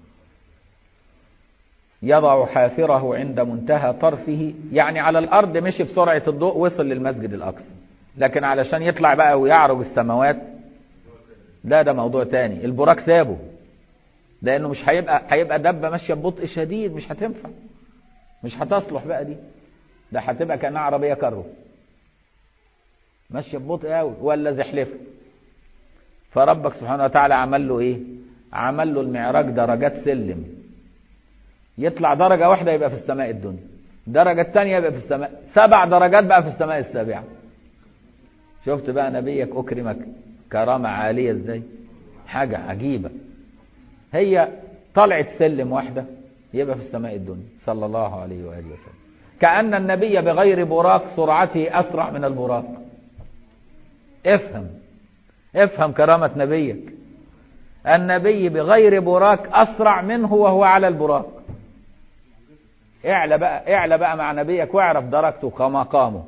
يضع حافره عند منتهى طرفه يعني على الأرض مشي بسرعة الضوء وصل للمسجد الأقصى لكن علشان يطلع بقى ويعرج السماوات لا ده موضوع تاني البراك سابه لأنه مش هيبقى هيبقى دبة ماشية ببطء شديد مش هتنفع مش هتصلح بقى دي ده هتبقى كأنها عربية كارو ماشية ببطء قوي ولا زحلفة فربك سبحانه وتعالى عمل له ايه عمل له المعراج درجات سلم يطلع درجة واحدة يبقى في السماء الدنيا درجة الثانية يبقى في السماء سبع درجات بقى في السماء السابعة شفت بقى نبيك أكرمك كرامة عالية ازاي حاجة عجيبة هي طلعت سلم واحدة يبقى في السماء الدنيا صلى الله عليه وآله وسلم كأن النبي بغير براق سرعته أسرع من البراق افهم افهم كرامة نبيك النبي بغير براق أسرع منه وهو على البراق اعلى بقى اعلى بقى مع نبيك واعرف درجته ومقامه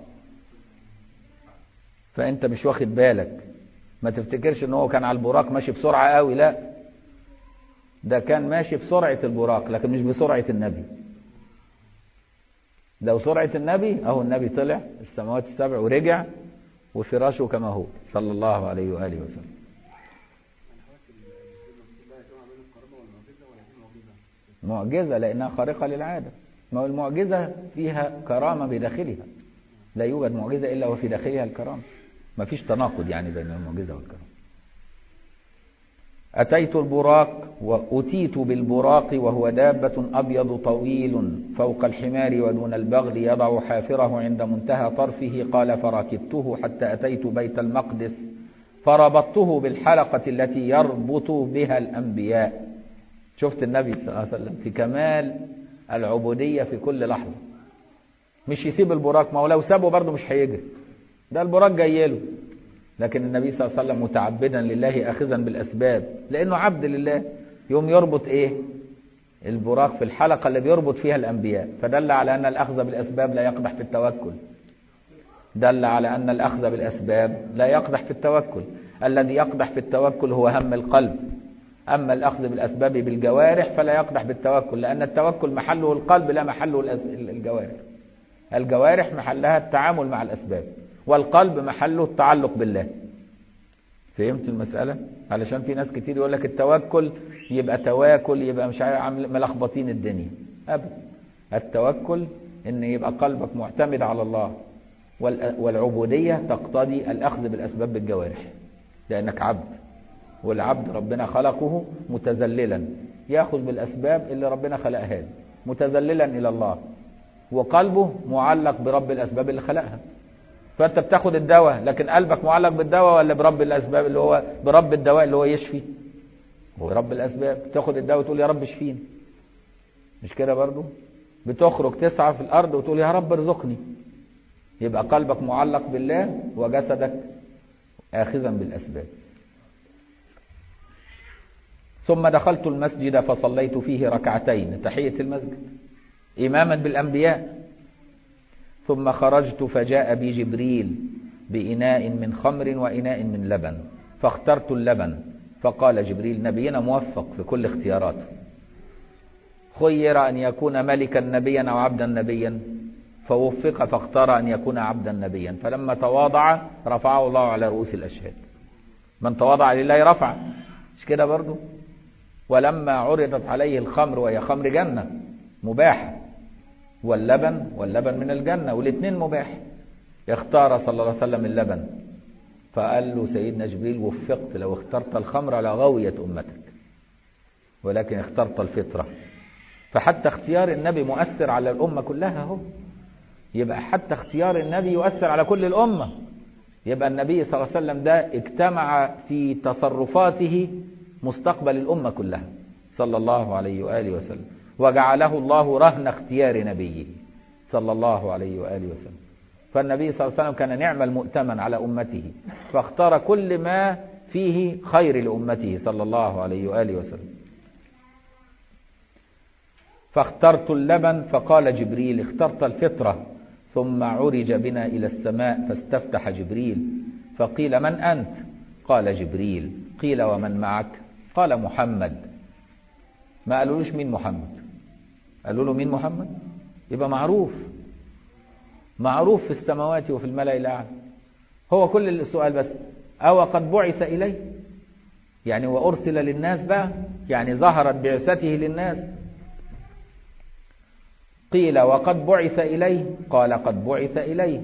فانت مش واخد بالك ما تفتكرش ان هو كان على البراق ماشي بسرعة قوي لا ده كان ماشي بسرعة البراق لكن مش بسرعة النبي لو سرعة النبي اهو النبي طلع السماوات السبع ورجع وفراشه كما هو صلى الله عليه وآله وسلم معجزة لأنها خارقة للعادة ما هو المعجزة فيها كرامة بداخلها لا يوجد معجزة إلا وفي داخلها الكرامة ما فيش تناقض يعني بين المعجزة والكرامة أتيت البراق وأتيت بالبراق وهو دابة أبيض طويل فوق الحمار ودون البغل يضع حافره عند منتهى طرفه قال فركبته حتى أتيت بيت المقدس فربطته بالحلقة التي يربط بها الأنبياء شفت النبي صلى الله عليه وسلم في كمال العبودية في كل لحظة مش يسيب البراق ما هو لو سابه برضه مش هيجري ده البراق جاي له لكن النبي صلى الله عليه وسلم متعبدا لله اخذا بالاسباب لانه عبد لله يوم يربط ايه البراق في الحلقة اللي بيربط فيها الأنبياء فدل على أن الأخذ بالأسباب لا يقدح في التوكل دل على أن الأخذ بالأسباب لا يقدح في التوكل الذي يقدح في التوكل هو هم القلب أما الأخذ بالأسباب بالجوارح فلا يقدح بالتوكل لأن التوكل محله القلب لا محله الجوارح الجوارح محلها التعامل مع الأسباب والقلب محله التعلق بالله فهمت المسألة؟ علشان في ناس كتير يقول لك التوكل يبقى تواكل يبقى مش عارف ملخبطين الدنيا أبدا التوكل إن يبقى قلبك معتمد على الله والعبودية تقتضي الأخذ بالأسباب بالجوارح لأنك عبد والعبد ربنا خلقه متذللا يأخذ بالأسباب اللي ربنا خلقها له متذللا إلى الله وقلبه معلق برب الأسباب اللي خلقها فأنت بتاخد الدواء لكن قلبك معلق بالدواء ولا برب الأسباب اللي هو برب الدواء اللي هو يشفي هو رب الأسباب تاخد الدواء وتقول يا رب اشفيني مش كده برضو بتخرج تسعى في الأرض وتقول يا رب ارزقني يبقى قلبك معلق بالله وجسدك آخذا بالأسباب ثم دخلت المسجد فصليت فيه ركعتين تحية المسجد إماما بالأنبياء ثم خرجت فجاء بي جبريل بإناء من خمر وإناء من لبن فاخترت اللبن فقال جبريل نبينا موفق في كل اختياراته خير أن يكون ملكا نبيا أو عبدا نبيا فوفق فاختار أن يكون عبدا نبيا فلما تواضع رفعه الله على رؤوس الأشهاد من تواضع لله رفع مش كده برضو ولما عرضت عليه الخمر وهي خمر جنة مباحة واللبن واللبن من الجنة والاثنين مباح اختار صلى الله عليه وسلم اللبن فقال له سيدنا جبريل وفقت لو اخترت الخمر لغويت أمتك ولكن اخترت الفطرة فحتى اختيار النبي مؤثر على الأمة كلها هو يبقى حتى اختيار النبي يؤثر على كل الأمة يبقى النبي صلى الله عليه وسلم ده اجتمع في تصرفاته مستقبل الأمة كلها صلى الله عليه وآله وسلم وجعله الله رهن اختيار نبيه صلى الله عليه وآله وسلم فالنبي صلى الله عليه وسلم كان نعم المؤتمن على أمته فاختار كل ما فيه خير لأمته صلى الله عليه وآله وسلم فاخترت اللبن فقال جبريل اخترت الفطرة ثم عرج بنا إلى السماء فاستفتح جبريل فقيل من أنت قال جبريل قيل ومن معك قال محمد ما قالولوش مين محمد قالوا له مين محمد يبقى معروف معروف في السماوات وفي الملأ الأعلى هو كل السؤال بس أو قد بعث إليه يعني وأرسل للناس بقى يعني ظهرت بعثته للناس قيل وقد بعث إليه قال قد بعث إليه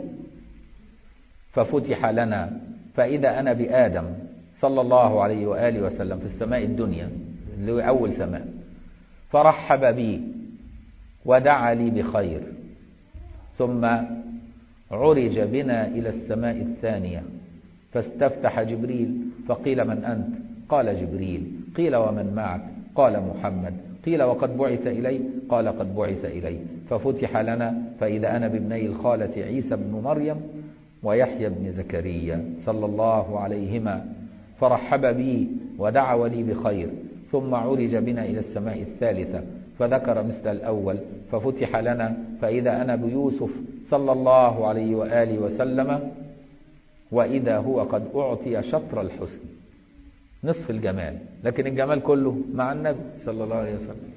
ففتح لنا فإذا أنا بآدم صلى الله عليه وآله وسلم في السماء الدنيا اللي هو أول سماء فرحب بي ودعا لي بخير ثم عرج بنا إلى السماء الثانية فاستفتح جبريل فقيل من أنت قال جبريل قيل ومن معك قال محمد قيل وقد بعث إلي قال قد بعث إلي ففتح لنا فإذا أنا بابني الخالة عيسى بن مريم ويحيى بن زكريا صلى الله عليهما فرحب بي ودعا لي بخير ثم عرج بنا إلى السماء الثالثة فذكر مثل الأول ففتح لنا فإذا أنا بيوسف صلى الله عليه وآله وسلم وإذا هو قد أعطي شطر الحسن نصف الجمال لكن الجمال كله مع النبي صلى الله عليه وسلم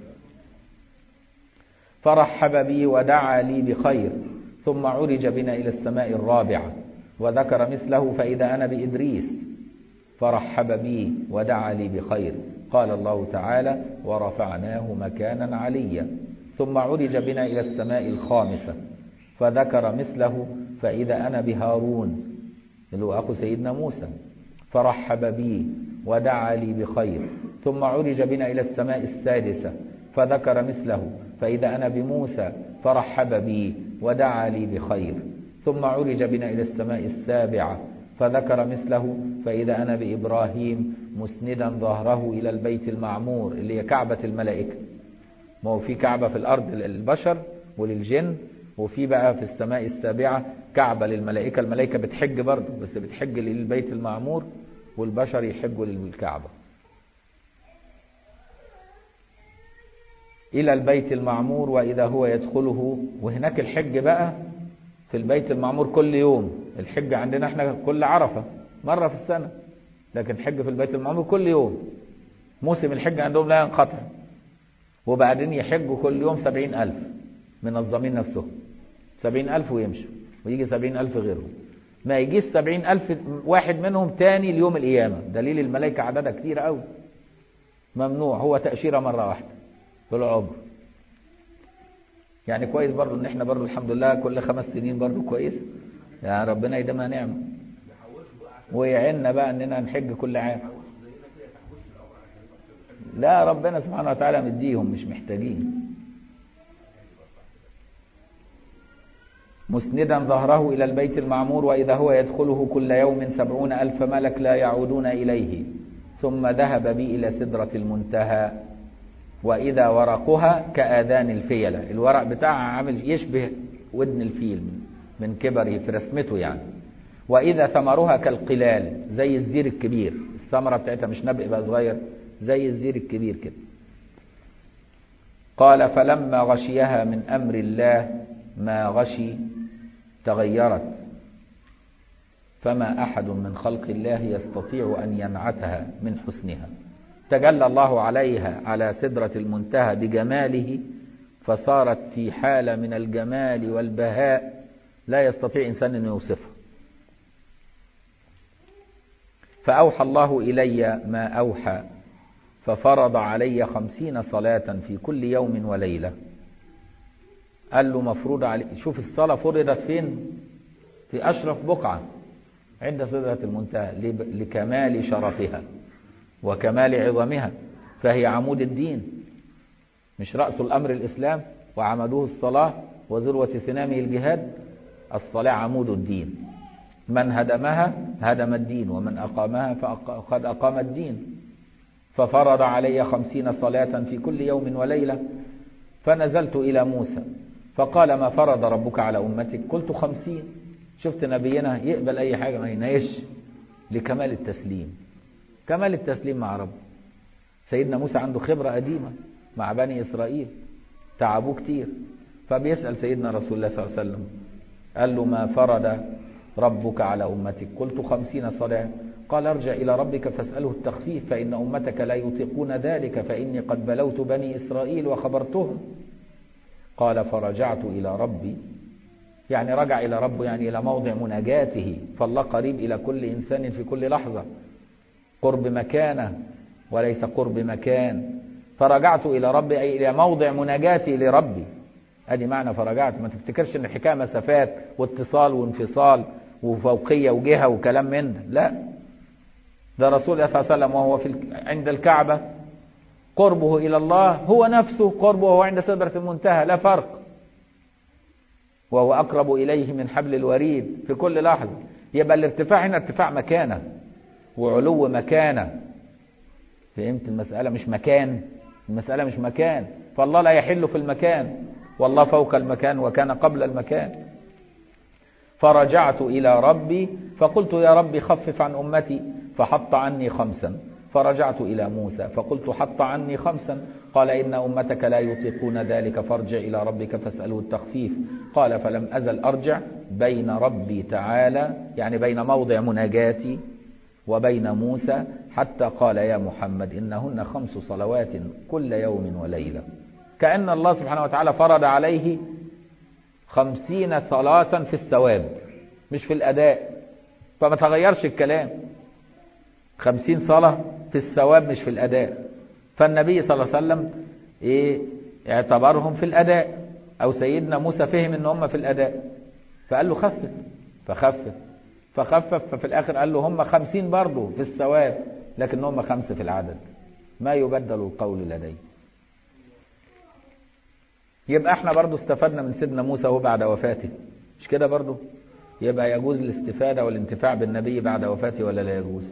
فرحب بي ودعا لي بخير ثم عرج بنا إلى السماء الرابعة وذكر مثله فإذا أنا بإدريس فرحب بي ودعا لي بخير قال الله تعالى ورفعناه مكانا عليا ثم عرج بنا إلى السماء الخامسة فذكر مثله فإذا أنا بهارون اللي هو أخو سيدنا موسى فرحب بي ودعا لي بخير ثم عرج بنا إلى السماء السادسة فذكر مثله فإذا أنا بموسى فرحب بي ودعا لي بخير ثم عرج بنا إلى السماء السابعة فذكر مثله فإذا أنا بإبراهيم مسندا ظهره إلى البيت المعمور اللي هي كعبة الملائكة ما هو في كعبة في الأرض للبشر وللجن وفي بقى في السماء السابعة كعبة للملائكة الملائكة بتحج برضه بس بتحج للبيت المعمور والبشر يحجوا للكعبة إلى البيت المعمور وإذا هو يدخله وهناك الحج بقى في البيت المعمور كل يوم الحج عندنا احنا كل عرفة مرة في السنة لكن الحج في البيت المعمور كل يوم موسم الحج عندهم لا ينقطع وبعدين يحجوا كل يوم سبعين ألف منظمين نفسهم سبعين ألف ويمشوا ويجي سبعين ألف غيرهم ما يجيش سبعين ألف واحد منهم تاني ليوم القيامة دليل الملائكة عددها كتير قوي ممنوع هو تأشيرة مرة واحدة في العمر يعني كويس برضو ان احنا برضو الحمد لله كل خمس سنين برضو كويس يعني ربنا يديمها نعمة ويعيننا بقى اننا نحج كل عام لا ربنا سبحانه وتعالى مديهم مش محتاجين مسندا ظهره إلى البيت المعمور وإذا هو يدخله كل يوم سبعون ألف ملك لا يعودون إليه ثم ذهب بي إلى سدرة المنتهى وإذا ورقها كآذان الفيلة الورق بتاعها عامل يشبه ودن الفيل من كبره في رسمته يعني وإذا ثمرها كالقلال زي الزير الكبير الثمرة بتاعتها مش نبق بقى صغير زي الزير الكبير كده قال فلما غشيها من أمر الله ما غشي تغيرت فما أحد من خلق الله يستطيع أن ينعتها من حسنها تجلى الله عليها على سدرة المنتهى بجماله فصارت في حالة من الجمال والبهاء لا يستطيع إنسان أن يوصفها فأوحى الله إلي ما أوحى ففرض علي خمسين صلاة في كل يوم وليلة قال له مفروض عليه شوف الصلاة فرضت فين في أشرف بقعة عند سدرة المنتهى لكمال شرفها وكمال عظمها فهي عمود الدين مش رأس الأمر الإسلام وعمده الصلاة وذروة سنامه الجهاد الصلاة عمود الدين من هدمها هدم الدين ومن أقامها فقد أقام الدين ففرض علي خمسين صلاة في كل يوم وليلة فنزلت إلى موسى فقال ما فرض ربك على أمتك قلت خمسين شفت نبينا يقبل أي حاجة ما ينايش لكمال التسليم كمال التسليم مع رب سيدنا موسى عنده خبرة قديمة مع بني إسرائيل تعبوه كتير فبيسأل سيدنا رسول الله صلى الله عليه وسلم قال له ما فرض ربك على أمتك قلت خمسين صلاة قال ارجع إلى ربك فاسأله التخفيف فإن أمتك لا يطيقون ذلك فإني قد بلوت بني إسرائيل وخبرتهم قال فرجعت إلى ربي يعني رجع إلى ربه يعني إلى موضع مناجاته فالله قريب إلى كل إنسان في كل لحظة قرب مكانه وليس قرب مكان فرجعت إلى ربي أي إلى موضع مناجاتي لربي ادي معنى فرجعت ما تفتكرش ان الحكايه مسافات واتصال وانفصال وفوقيه وجهه وكلام من ده لا ده رسول الله صلى الله عليه وسلم وهو في عند الكعبه قربه الى الله هو نفسه قربه وهو عند سدره المنتهى لا فرق وهو اقرب اليه من حبل الوريد في كل لحظه يبقى الارتفاع هنا ارتفاع مكانه وعلو مكانه فهمت المساله مش مكان المساله مش مكان فالله لا يحل في المكان والله فوق المكان وكان قبل المكان فرجعت إلى ربي فقلت يا ربي خفف عن أمتي فحط عني خمسا فرجعت إلى موسى فقلت حط عني خمسا قال إن أمتك لا يطيقون ذلك فارجع إلى ربك فاسأله التخفيف قال فلم أزل أرجع بين ربي تعالى يعني بين موضع مناجاتي وبين موسى حتى قال يا محمد إنهن خمس صلوات كل يوم وليلة كأن الله سبحانه وتعالى فرض عليه خمسين صلاة في الثواب مش في الأداء فما تغيرش الكلام خمسين صلاة في الثواب مش في الأداء فالنبي صلى الله عليه وسلم إيه اعتبرهم في الأداء أو سيدنا موسى فهم إن هم في الأداء فقال له خفف فخفف فخفف ففي الآخر قال له هم خمسين برضه في الثواب لكن هم خمسة في العدد ما يبدل القول لدي يبقى احنا برضو استفدنا من سيدنا موسى وهو بعد وفاته مش كده برضو يبقى يجوز الاستفادة والانتفاع بالنبي بعد وفاته ولا لا يجوز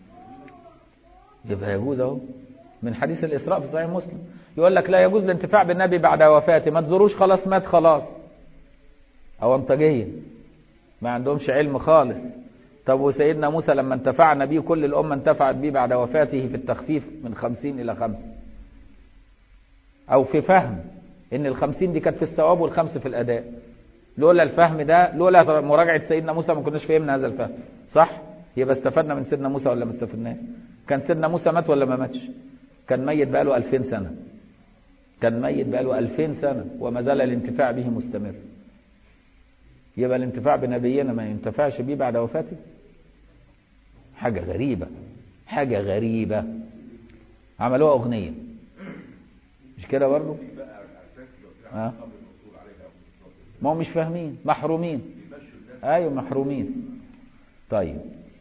يبقى يجوز اهو من حديث الإسراء في صحيح مسلم يقول لك لا يجوز الانتفاع بالنبي بعد وفاته ما تزوروش خلاص مات خلاص او انطجية ما عندهمش علم خالص طب وسيدنا موسى لما انتفعنا بيه كل الأمة انتفعت بيه بعد وفاته في التخفيف من خمسين إلى خمس او في فهم ان الخمسين دي كانت في الثواب والخمس في الاداء لولا الفهم ده لولا مراجعة سيدنا موسى ما كناش فهمنا هذا الفهم صح يبقى استفدنا من سيدنا موسى ولا ما استفدناش كان سيدنا موسى مات ولا ما ماتش كان ميت بقاله 2000 سنة كان ميت بقاله 2000 سنة وما زال الانتفاع به مستمر يبقى الانتفاع بنبينا ما ينتفعش بيه بعد وفاته حاجة غريبة حاجة غريبة عملوها أغنية مش كده برضه ها ما هم مش فاهمين محرومين ايوه محرومين طيب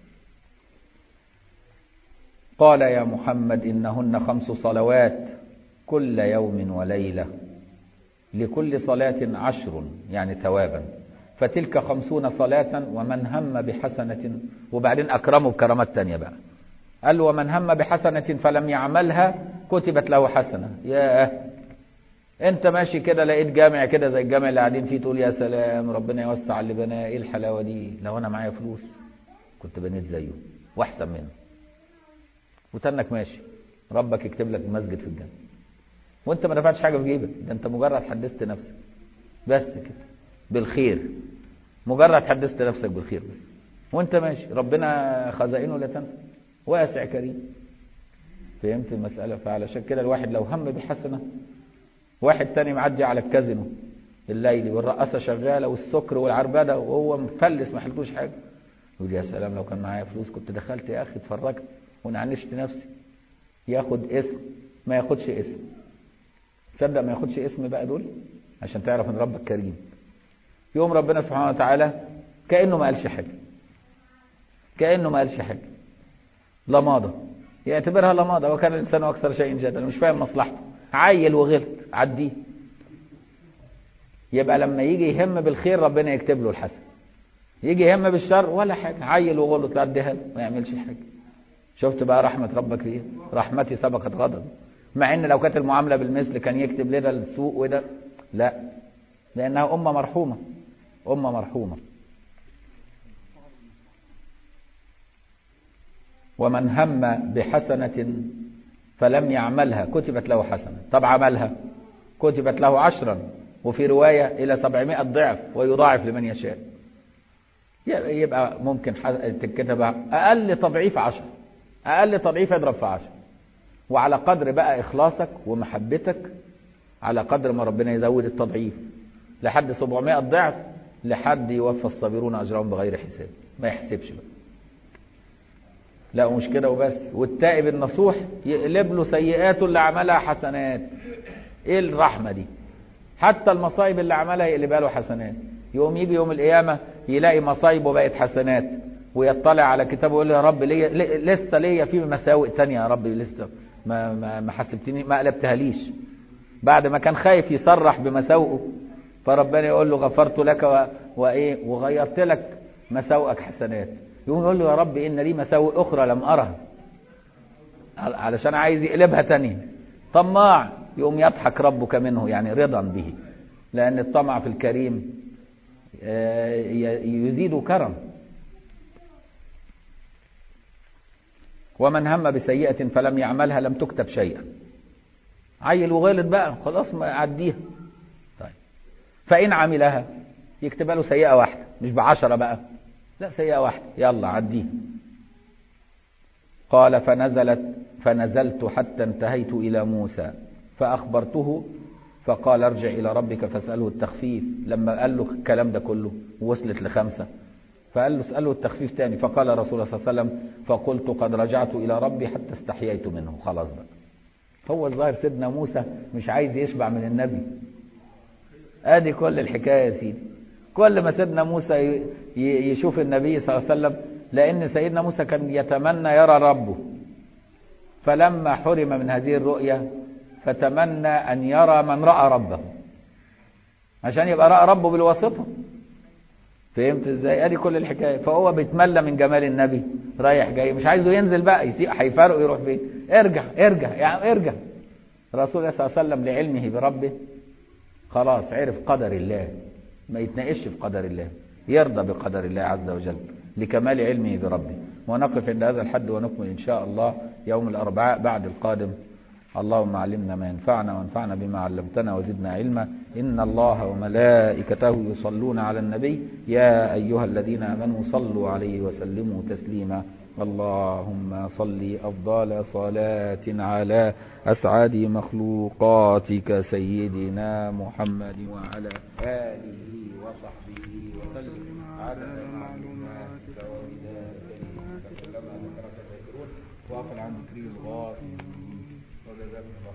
قال يا محمد إنهن خمس صلوات كل يوم وليلة لكل صلاة عشر يعني ثوابا فتلك خمسون صلاة ومن هم بحسنة وبعدين أكرمه بكرامات تانية بقى قال ومن هم بحسنة فلم يعملها كتبت له حسنة ياه انت ماشي كده لقيت جامع كده زي الجامع اللي قاعدين فيه تقول يا سلام ربنا يوسع اللي بناه ايه الحلاوه دي لو انا معايا فلوس كنت بنيت زيه واحسن منه وتنك ماشي ربك يكتب لك مسجد في الجنه وانت ما دفعتش حاجه في جيبك ده انت مجرد حدثت نفسك بس كده بالخير مجرد حدثت نفسك بالخير بس وانت ماشي ربنا خزائنه لا تنسى واسع كريم فهمت المساله فعلشان كده الواحد لو هم بحسنه واحد تاني معدي على الكازينو الليلي والرقاصه شغاله والسكر والعربده وهو مفلس ما حلتوش حاجه يقول يا سلام لو كان معايا فلوس كنت دخلت يا اخي اتفرجت ونعنشت نفسي ياخد اسم ما ياخدش اسم تصدق ما ياخدش اسم بقى دول عشان تعرف ان ربك كريم يوم ربنا سبحانه وتعالى كانه ما قالش حاجه كانه ما قالش حاجه لماضه يعتبرها لماضه وكان الانسان اكثر شيء جدلا مش فاهم مصلحته عيل وغلط عديه يبقى لما يجي يهم بالخير ربنا يكتب له الحسن يجي يهم بالشر ولا حاجه عيل وغلط عديها ما يعملش حاجه شفت بقى رحمه ربك فيه رحمتي سبقت غضب مع ان لو كانت المعامله بالمثل كان يكتب لنا السوء وده لا لانها امه مرحومه امه مرحومه ومن هم بحسنه فلم يعملها كتبت له حسنة طب عملها كتبت له عشرا وفي رواية إلى سبعمائة ضعف ويضاعف لمن يشاء يبقى ممكن تتكتب أقل تضعيف عشر أقل تضعيف يضرب في عشر وعلى قدر بقى إخلاصك ومحبتك على قدر ما ربنا يزود التضعيف لحد 700 ضعف لحد يوفى الصابرون أجرهم بغير حساب ما يحسبش بقى لا مش كده وبس والتائب النصوح يقلب له سيئاته اللي عملها حسنات ايه الرحمه دي حتى المصايب اللي عملها يقلبها له حسنات يوم يجي يوم القيامه يلاقي مصايبه بقت حسنات ويطلع على كتابه يقول له يا رب ليا لسه ليا في مساوئ تانية يا رب لسه ما ما ما حسبتني ما قلبتها ليش بعد ما كان خايف يصرح بمساوئه فربنا يقول له غفرت لك و... وايه وغيرت لك مساوئك حسنات يقوم يقول له يا رب إن لي مساوئ أخرى لم أرها علشان عايز يقلبها تانية طماع يقوم يضحك ربك منه يعني رضا به لأن الطمع في الكريم يزيد كرم ومن هم بسيئة فلم يعملها لم تكتب شيئا عيل وغلط بقى خلاص ما عديها طيب فإن عملها يكتبها له سيئة واحدة مش بعشرة بقى لا سيئة واحدة يلا عديه قال فنزلت فنزلت حتى انتهيت إلى موسى فأخبرته فقال ارجع إلى ربك فاسأله التخفيف لما قال له الكلام ده كله وصلت لخمسة فقال له اسأله التخفيف تاني فقال رسول الله صلى الله عليه وسلم فقلت قد رجعت إلى ربي حتى استحييت منه خلاص بقى هو الظاهر سيدنا موسى مش عايز يشبع من النبي ادي كل الحكاية يا سيدي كل ما سيدنا موسى يشوف النبي صلى الله عليه وسلم لأن سيدنا موسى كان يتمنى يرى ربه فلما حرم من هذه الرؤية فتمنى أن يرى من رأى ربه عشان يبقى رأى ربه بالواسطة فهمت ازاي ادي كل الحكايه فهو بيتملى من جمال النبي رايح جاي مش عايزه ينزل بقى يسيء هيفارقه يروح فين ارجع ارجع يعني ارجع الرسول صلى الله عليه وسلم لعلمه بربه خلاص عرف قدر الله ما يتناقش في قدر الله يرضى بقدر الله عز وجل لكمال علمه بربه ونقف عند هذا الحد ونكمل إن شاء الله يوم الأربعاء بعد القادم اللهم علمنا ما ينفعنا وانفعنا بما علمتنا وزدنا علما إن الله وملائكته يصلون على النبي يا أيها الذين آمنوا صلوا عليه وسلموا تسليما اللهم صل أفضل صلاة على أسعد مخلوقاتك سيدنا محمد وعلى آله وصحبه وسلم عدد معلوماتك ومداد كلماتك كلما ذكرك ذاكرون واقل عن ذكري الغافل وجزاكم الله